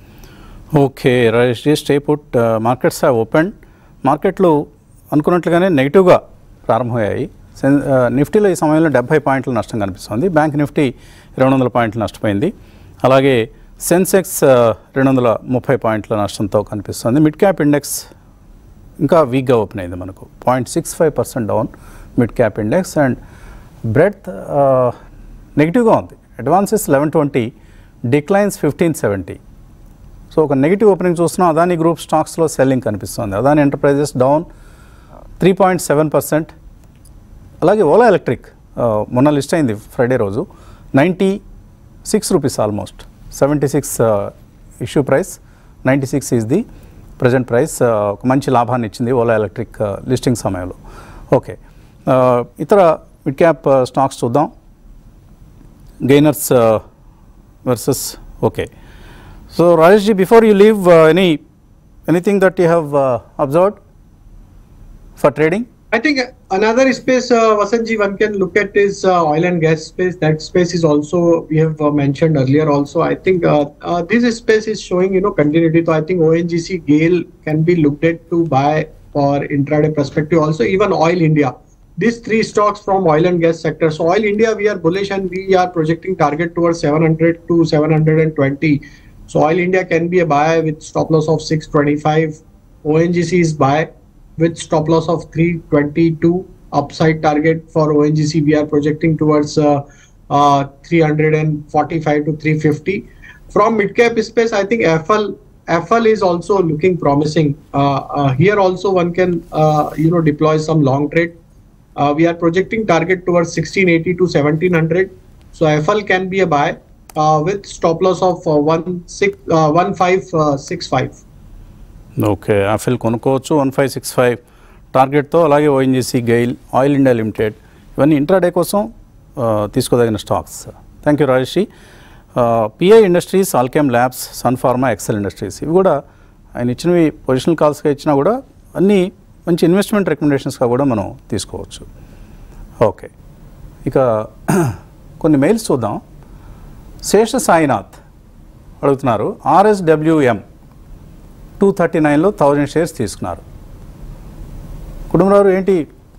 okay Rajesh ji stay put markets have open మార్కెట్లు అనుకున్నట్లుగానే నెగిటివ్గా ప్రారంభమయ్యాయి సెన్- ఆ, నిఫ్టీలో ఈ సమయంలో డెబ్బై పాయింట్ల నష్టం కనిపిస్తుంది బ్యాంక్ నిఫ్టీ రెండు వందల పాయింట్లు నష్టపోయింది అలాగే సెన్సెక్స్ ఆ, రెండు వందల ముప్పై పాయింట్ల నష్టంతో కనిపిస్తుంది మిడ్ క్యాప్ ఇండెక్స్ ఇంకా వీక్గా ఓపెన్ అయింది మనకు point six five percent down mid cap index and breadth నెగిటివ్గా ఉంది advances eleven twenty declines fifteen seventy so ఒక నెగిటివ్ ఓపెనింగ్ చూస్తున్నాం అదాని గ్రూప్ స్టాక్స్లో సెల్లింగ్ కనిపిస్తుంది Adani enterprises down three point seven percent అలాగే ఓలా ఎలక్ట్రిక్ ఆ, మొన్న లిస్ట్ అయింది ఫ్రైడే రోజు ninety six rupees almost seventy six issue price ninety six is the present price ఒక మంచి లాభాన్ని ఇచ్చింది ఓలా ఎలక్ట్రిక్ లిస్టింగ్ సమయంలో ఓకే ఆ, ఇతర మిడ్ క్యాప్ స్టాక్స్ చూద్దాం gainers versus okay so Rajesh ji before you leave any anything that you have observed for trading I think another space, uh, Vasanji, one can look at is uh, oil and gas space. That space is also we have uh, mentioned earlier. Also, I think uh, uh, this space is showing you know continuity. So I think ONGC Gale can be looked at to buy for intraday perspective. Also, even Oil India. These three stocks from oil and gas sector. So Oil India, we are bullish and we are projecting target towards 700 to 720. So Oil India can be a buy with stop loss of 625. ONGC is buy with stop loss of 322 upside target for ONGC we are projecting towards uh, uh, 345 to 350 from mid cap space I think FL FL is also looking promising uh, uh, here also one can uh, you know deploy some long trade uh, we are projecting target towards 1680 to 1700 so FL can be a buy uh, with stop loss of uh, 1 six, uh, 1565 okay ఆఫిల్ కొనుక్కోవచ్చు వన్ ఫైవ్ సిక్స్ ఫైవ్ టార్గెట్తో అలాగే ONGC GAIL oil India limited ఇవన్నీ ఇంట్రాడే కోసం ఆ, తీసుకోదగిన స్టాక్స్ థ్యాంక్ యూ రాజేషి PI industries Alkem labs sun pharma Excel industries ఇవి కూడా ఆయన ఇచ్చినవి పొజిషనల్ కాల్స్గా ఇచ్చినా కూడా అన్నీ మంచి ఇన్వెస్ట్మెంట్ రికమెండేషన్స్గా కూడా మనం తీసుకోవచ్చు ఓకే ఇక కొన్ని మెయిల్స్ చూద్దాం శేష సాయినాథ్ అడుగుతున్నారు ఆర్ఎస్డబ్ల్యూఎం టూ థర్టీ నైన్లో థౌజండ్ షేర్స్ తీసుకున్నారు కుటుంబరావు ఏంటి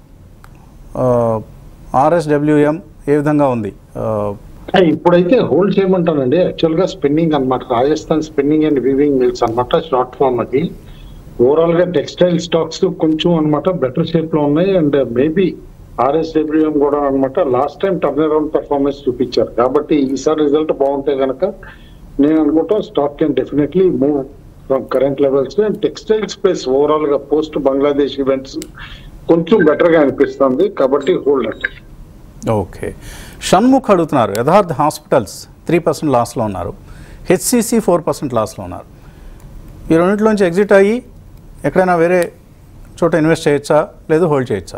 ఆర్ఎస్డబ్ల్యూఎం ఏ విధంగా ఉంది ఆ, ఇప్పుడైతే హోల్డ్ చేయమంటానండి యాక్చువల్ గా స్పిన్నింగ్ అన్నమాట Rajasthan spinning and weaving mills అన్నమాట షార్ట్ ఫామ్ అది ఓవరాల్ గా టెక్స్టైల్ స్టాక్స్ కొంచెం అన్నమాట బెటర్ షేప్ లో ఉన్నాయి అండ్ మేబీ ఆర్ఎస్డబ్ల్యూఎం కూడా అన్నమాట last time turn around performance చూపించారు కాబట్టి ఈసారి రిజల్ట్ బాగుంటే గనక నేను అనుకుంటా stock can definitely move from current levels and textile space overall గా పోస్ట్ బంగ్లాదేశ్ ఈవెంట్స్ కొంచెం బెటర్ గా అనిపిస్తుంది కాబట్టి హోల్డ్ అంటే ఓకే షణ్ముఖ్ అడుగుతున్నారు యథార్థ హాస్పిటల్స్ త్రీ పర్సెంట్ లాస్లో ఉన్నారు హెచ్సిసి ఫోర్ పర్సెంట్ లాస్లో ఉన్నారు ఈ రెండింటిలోంచి ఎగ్జిట్ అయ్యి ఎక్కడైనా వేరే చోట ఇన్వెస్ట్ చేయొచ్చా లేదు హోల్డ్ చేయొచ్చా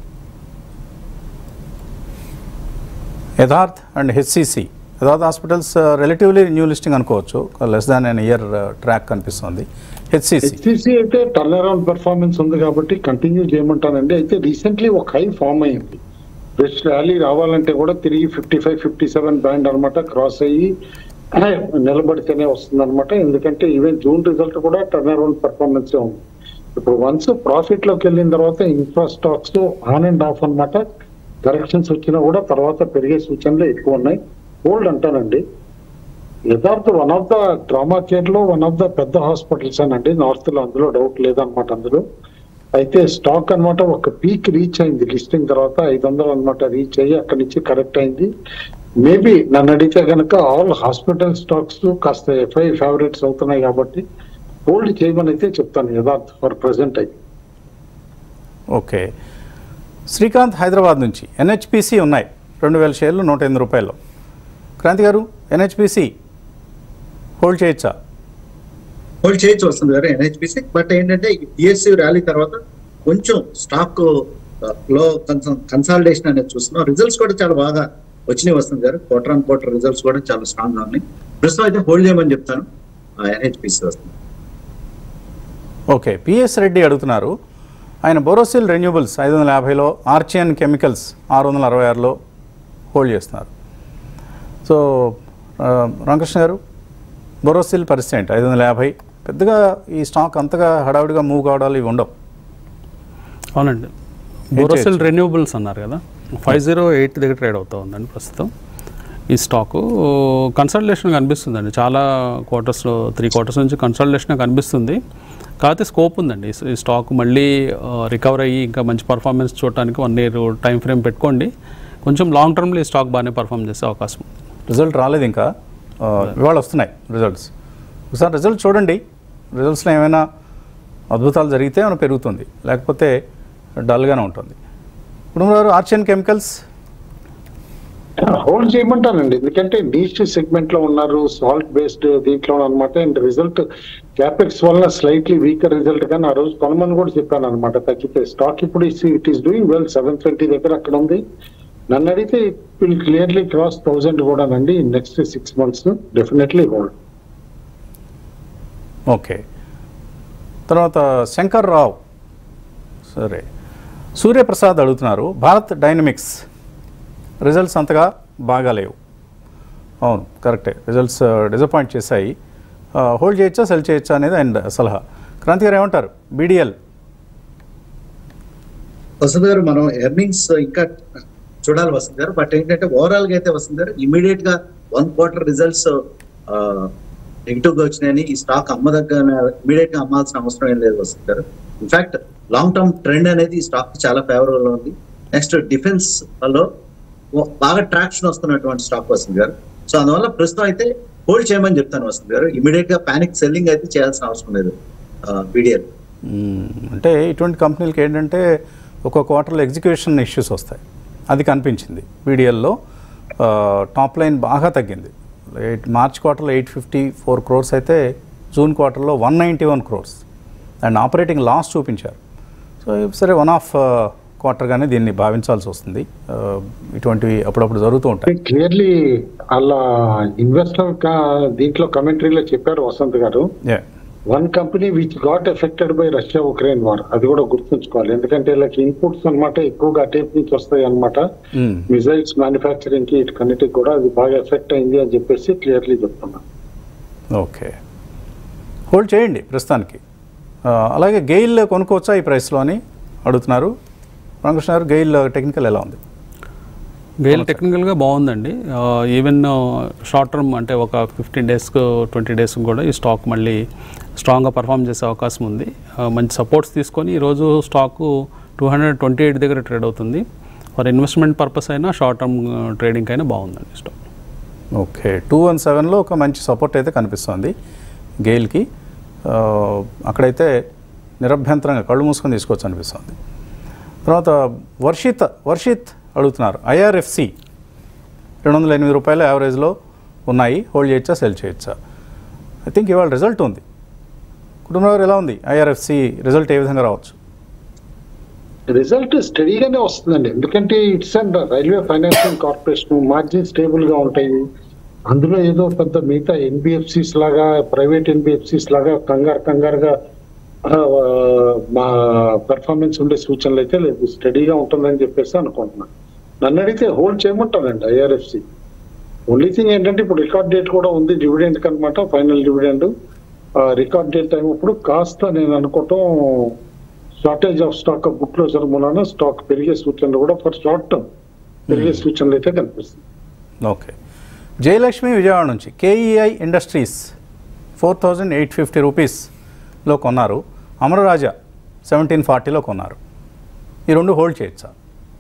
Yatharth and HCC Yatharth hospitals relatively new listing అనుకోవచ్చు less than an year track కనిపిస్తుంది హెచ్సిసి హెచ్సిసి అయితే టర్న్ అరౌండ్ పెర్ఫార్మెన్స్ ఉంది కాబట్టి కంటిన్యూ చేయమంటానండి అయితే రీసెంట్లీ ఒక హై ఫామ్ అయింది బెస్ట్ ర్యాలీ రావాలంటే కూడా తిరిగి fifty five fifty seven band అనమాట క్రాస్ అయ్యి నిలబడితేనే వస్తుంది అనమాట ఎందుకంటే ఈవెన్ జూన్ రిజల్ట్ కూడా టర్న్ అరౌండ్ పెర్ఫార్మెన్స్ ఉంది ఇప్పుడు వన్స్ ప్రాఫిట్ లోకి వెళ్ళిన తర్వాత infra stocks on and of అన్నమాట కరెక్షన్స్ వచ్చినా కూడా తర్వాత పెరిగే సూచనలు ఎక్కువ ఉన్నాయి హోల్డ్ అంటానండి యథార్థ వన్ ఆఫ్ ద డ్రామా కేర్ లో వన్ ఆఫ్ ద పెద్ద హాస్పిటల్స్ అనండి నార్త్ లో అందులో డౌట్ లేదనమాట అందులో అయితే స్టాక్ అన్నమాట ఒక పీక్ రీచ్ అయింది లిస్టింగ్ తర్వాత ఐదు వందలు అనమాట రీచ్ అయ్యి అక్కడి నుంచి కరెక్ట్ అయింది మేబీ నన్ను అడిగితే కనుక ఆల్ హాస్పిటల్ స్టాక్స్ కాస్త ఎఫ్ఐ ఫేవరెట్స్ అవుతున్నాయి కాబట్టి హోల్డ్ చేయమని అయితే చెప్తాను యథార్థ్ ఫర్ ప్రెసెంట్ అయితే ఓకే శ్రీకాంత్ హైదరాబాద్ నుంచి ఎన్హెచ్పిసి ఉన్నాయి రెండు వేల షేర్లు నూట ఎనిమిది రూపాయలు క్రాంతి గారు ఎన్హెచ్పిసి హోల్డ్ చేయొచ్చా హోల్డ్ చేయొచ్చు వస్తుంది గారు ఎన్హెచ్పిసి బట్ ఏంటంటే బిఎస్సి ర్యాలీ తర్వాత కొంచెం స్టాక్ లో కొంచెం కన్సాలిడేషన్ అనేది చూస్తున్నాం రిజల్ట్స్ కూడా చాలా బాగా వచ్చినాయి వస్తుంది గారు క్వార్టర్ ఆన్ క్వార్టర్ రిజల్ట్స్ కూడా చాలా స్ట్రాంగ్ గా ఉన్నాయి ప్రస్తుతం అయితే హోల్డ్ చేయమని చెప్తాను ఎన్హెచ్పిసి వస్తుంది ఓకే పిఎస్ రెడ్డి అడుగుతున్నారు ఆయన బోరోసిల్ రెన్యూబుల్స్ ఐదు వందల యాభైలో ఆర్చియన్ కెమికల్స్ ఆరు వందల అరవై ఆరులో హోల్డ్ చేస్తున్నారు సో ఆ, రామకృష్ణ గారు బోరోసిల్ పర్సెంట్ ఐదు వందల యాభై పెద్దగా ఈ స్టాక్ అంతగా హడావుడిగా మూవ్ కావడాలు ఇవి ఉండవు అవునండి బోరోసిల్ రెన్యూబుల్స్ అన్నారు కదా ఫైవ్ జీరో ఎయిట్ దగ్గర ట్రేడ్ అవుతూ ఉందండి ప్రస్తుతం ఈ స్టాకు కన్సల్టేషన్ కనిపిస్తుందండి చాలా క్వార్టర్స్లో త్రీ క్వార్టర్స్ నుంచి కన్సల్టేషన్ కనిపిస్తుంది కాకపోతే స్కోప్ ఉందండి ఈ- ఈ స్టాక్ మళ్ళీ రికవర్ అయ్యి ఇంకా మంచి పర్ఫార్మెన్స్ చూడటానికి వన్ ఇయర్ టైం ఫ్రేమ్ పెట్టుకోండి కొంచెం లాంగ్ టర్మ్లో ఈ స్టాక్ బాగానే పర్ఫామ్ చేసే అవకాశం ఉంది రిజల్ట్ రాలేదు ఇంకా ఆ, ఇవాళ వస్తున్నాయి రిజల్ట్స్ ఒకసారి రిజల్ట్ చూడండి రిజల్ట్స్లో ఏమైనా అద్భుతాలు జరిగితే ఏమైనా పెరుగుతుంది లేకపోతే డల్గానే ఉంటుంది ఇప్పుడు గారు ఆర్చియన్ కెమికల్స్ హోల్డ్ చేయమంటానండి ఎందుకంటే నీచ్ సెగ్మెంట్ లో ఉన్నారు సాల్ట్ బేస్డ్ దీంట్లో అనమాట అండ్ రిజల్ట్ క్యాపెక్స్ వల్ల స్లైట్లీ వీకర్ రిజల్ట్ కానీ ఆ రోజు కొనమని కూడా చెప్పాను అనమాట తగ్గితే స్టాక్ ఇప్పుడు it is doing well seven twenty దగ్గర అక్కడ ఉంది నన్ను అడిగితే it will clearly cross thousand కూడానండి next six months definitely hold okay తర్వాత శంకర్ రావు సరే సూర్యప్రసాద్ అడుగుతున్నారు భారత్ డైనమిక్స్ రిజల్ట్స్ అంతగా బాగాలేవు అవును కరెక్టే రిజల్ట్స్ డిసప్పాయింట్ చేశాయి హోల్డ్ చేయొచ్చా సెల్ చేయొచ్చా అనేది అండ్ సలహా క్రాంతి గారు ఏమంటారు బీడిఎల్ వసంత్ గారు మనం ఎర్నింగ్స్ ఇంకా చూడాలి వసంత్ గారు బట్ ఏంటంటే ఓవరాల్ గా అయితే వసంత్ గారు ఇమీడియట్ గా వన్ క్వార్టర్ రిజల్ట్స్ నెగిటివ్ గా వచ్చినాయని ఈ స్టాక్ అమ్మదగ్గ ఇమీడియట్ గా అమ్మాల్సిన అవసరం ఏం లేదు వసంత్ గారు ఇన్ఫాక్ట్ లాంగ్ టర్మ్ ట్రెండ్ అనేది ఈ స్టాక్ చాలా ఫేవరబుల్ గా ఉంది నెక్స్ట్ డిఫెన్స్ లో ఓ- బాగా ట్రాక్షన్ వస్తున్నటువంటి స్టాక్ వసంత్ గారు సో అందువల్ల ప్రస్తుతం అయితే హోల్డ్ చేయమని చెప్తాను వసంత్ గారు ఇమీడియట్ గా పానిక్ సెల్లింగ్ అయితే చేయాల్సిన అవసరం లేదు బీడిఎల్ మ్మ్. అంటే ఇటువంటి కంపెనీలకి ఏంటంటే ఒక క్వార్టర్లో ఎగ్జిక్యూషన్ ఇష్యూస్ వస్తాయి అది కనిపించింది వీడియోల్లో టాప్ లైన్ బాగా తగ్గింది ఎయిట్ మార్చ్ క్వార్టర్లో ఎయిట్ ఫిఫ్టీ ఫోర్ క్రోర్స్ అయితే జూన్ క్వార్టర్లో one ninety one crores and operating loss చూపించారు సో సరే వన్ ఆఫ్ క్వార్టర్గానే దీన్ని భావించాల్సి వస్తుంది ఆ, ఇటువంటివి అప్పుడప్పుడు జరుగుతూ ఉంటాయి క్లియర్లీ అలా ఇన్వెస్టర్ దీంట్లో కమెంటరీలో చెప్పారు వసంత్ గారు Yeah. One company which got affected by Russia Ukraine war అది కూడా గుర్తుంచుకోవాలి ఎందుకంటే వీళ్ళకి ఇన్పుట్స్ అన్నమాట ఎక్కువగా అటేప్ నుంచి వస్తాయి అనమాట మ్మ్. మిసైల్స్ మ్యానుఫ్యాక్చరింగ్ కి ఇటుకన్నిటికి కూడా అది బాగా ఎఫెక్ట్ అయింది అని చెప్పేసి క్లియర్లీ చెప్తున్నా ఓకే హోల్డ్ చేయండి ప్రస్తుతానికి ఆ, అలాగే గెయిల్ కొనుక్కోవచ్చా ఈ ప్రైస్లో అని అడుగుతున్నారు రామకృష్ణ గారు గెయిల్ టెక్నికల్ ఎలా ఉంది గెయిల్ టెక్నికల్గా బాగుందండి ఈవెన్ షార్ట్ టర్మ్ అంటే ఒక ఫిఫ్టీన్ డేస్కు ట్వంటీ డేస్ కూడా ఈ స్టాక్ మళ్ళీ స్ట్రాంగ్గా పర్ఫామ్ చేసే అవకాశం ఉంది ఆ, మంచి సపోర్ట్స్ తీసుకొని ఈరోజు stock two hundred twenty eight దగ్గర ట్రేడ్ అవుతుంది ఫర్ ఇన్వెస్ట్మెంట్ పర్పస్ అయినా షార్ట్ టర్మ్ ట్రేడింగ్ అయినా బాగుందండి స్టాక్ ఓకే టూ వన్ సెవెన్లో ఒక మంచి సపోర్ట్ అయితే కనిపిస్తుంది గెయిల్కి ఆ, అక్కడైతే నిరభ్యంతరంగా కళ్ళు మూసుకొని తీసుకోవచ్చు అనిపిస్తుంది తర్వాత వర్షిత్ వర్షిత్ అడుగుతున్నారు ఐఆర్ఎఫ్సి రెండు వందల ఎనిమిది రూపాయల యావరేజ్లో ఉన్నాయి హోల్డ్ చేయొచ్చా సెల్ చేయొచ్చా ఐ థింక్ ఇవాళ రిజల్ట్ ఉంది కుటుంబం ఎలా ఉంది ఐఆర్ఎఫ్సి రిజల్ట్ ఏ విధంగా రావచ్చు రిజల్ట్ స్టడీగానే వస్తుందండి ఎందుకంటే it's and railway financial corporation margin stable గా ఉంటాయి అందులో ఏదో పెద్ద మిగతా ఎన్బిఎఫ్సిస్ లాగా ప్రైవేట్ ఎన్బిఎఫ్సిస్ లాగా కంగారు కంగారుగా ఆ, మా పెర్ఫార్మెన్స్ ఉండే సూచనలు అయితే లేదు స్టడీగా ఉంటుందని చెప్పేసి అనుకుంటున్నాను నన్ను అడిగితే హోల్డ్ చేయమంటానండి ఐఆర్ఎఫ్సి ఓన్లీ థింగ్ ఏంటంటే ఇప్పుడు రికార్డ్ డేట్ కూడా ఉంది డివిడెండ్ కనమాట final dividend record date time అప్పుడు కాస్త నేను అనుకోవటం shortage of stock book closure మూలన స్టాక్ పెరిగే సూచనలు కూడా ఫర్ షార్ట్ టర్మ్ పెరిగే సూచనలు అయితే కనిపిస్తుంది ఓకే జయలక్ష్మి విజయవాడ నుంచి KEI industries four thousand eight fifty రూపీస్లో కొన్నారు అమరరాజా సెవెంటీన్ ఫార్టీలో కొన్నారు ఈ రెండు హోల్డ్ చేయొచ్చా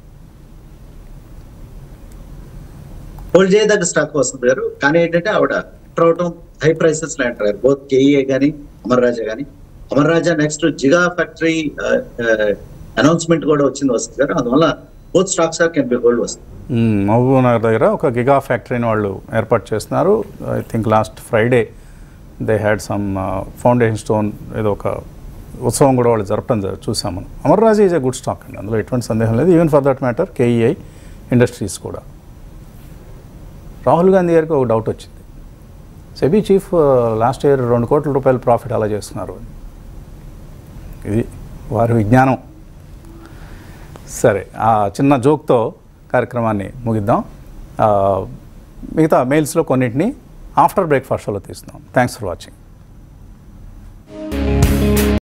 హోల్డ్ చేయదగ్గ స్టాక్ వస్తుంది గారు కానీ ఏంటంటే ఆవిడ ఎంటర్ అవటం హై ప్రైసెస్ లో ఎంటర్ అయ్యారు బోత్ కేఈఏ కానీ అమర్ రాజా కానీ Amar Raja next giga factory announcement కూడా వచ్చింది వస్తుంది గారు అందువల్ల both stocks are can be hold వస్తుంది మ్మ్, మహబూబ్ నగర్ దగ్గర ఒక గిగా ఫ్యాక్టరీని వాళ్ళు ఏర్పాటు చేస్తున్నారు I think last Friday they had some foundation stone ఏదో ఒక ఉత్సవం కూడా వాళ్ళు జరపడం జరు- చూసాం మనం Amara Raja is a good stock అండి అందులో ఎటువంటి సందేహం లేదు even for that matter K E I industries కూడా రాహుల్ గాంధీ గారికి ఒక డౌట్ వచ్చింది సెబీ చీఫ్ లాస్ట్ ఇయర్ రెండు కోట్ల రూపాయల ప్రాఫిట్ అలా చేస్తున్నారు అని. ఇది వారి విజ్ఞానం సరే ఆ చిన్న జోక్తో కార్యక్రమాన్ని ముగిద్దాం ఆ, మిగతా మెయిల్స్లో కొన్నింటిని ఆఫ్టర్ బ్రేక్ఫాస్ట్ షోలో తీస్తున్నాం థ్యాంక్స్ ఫర్ వాచింగ్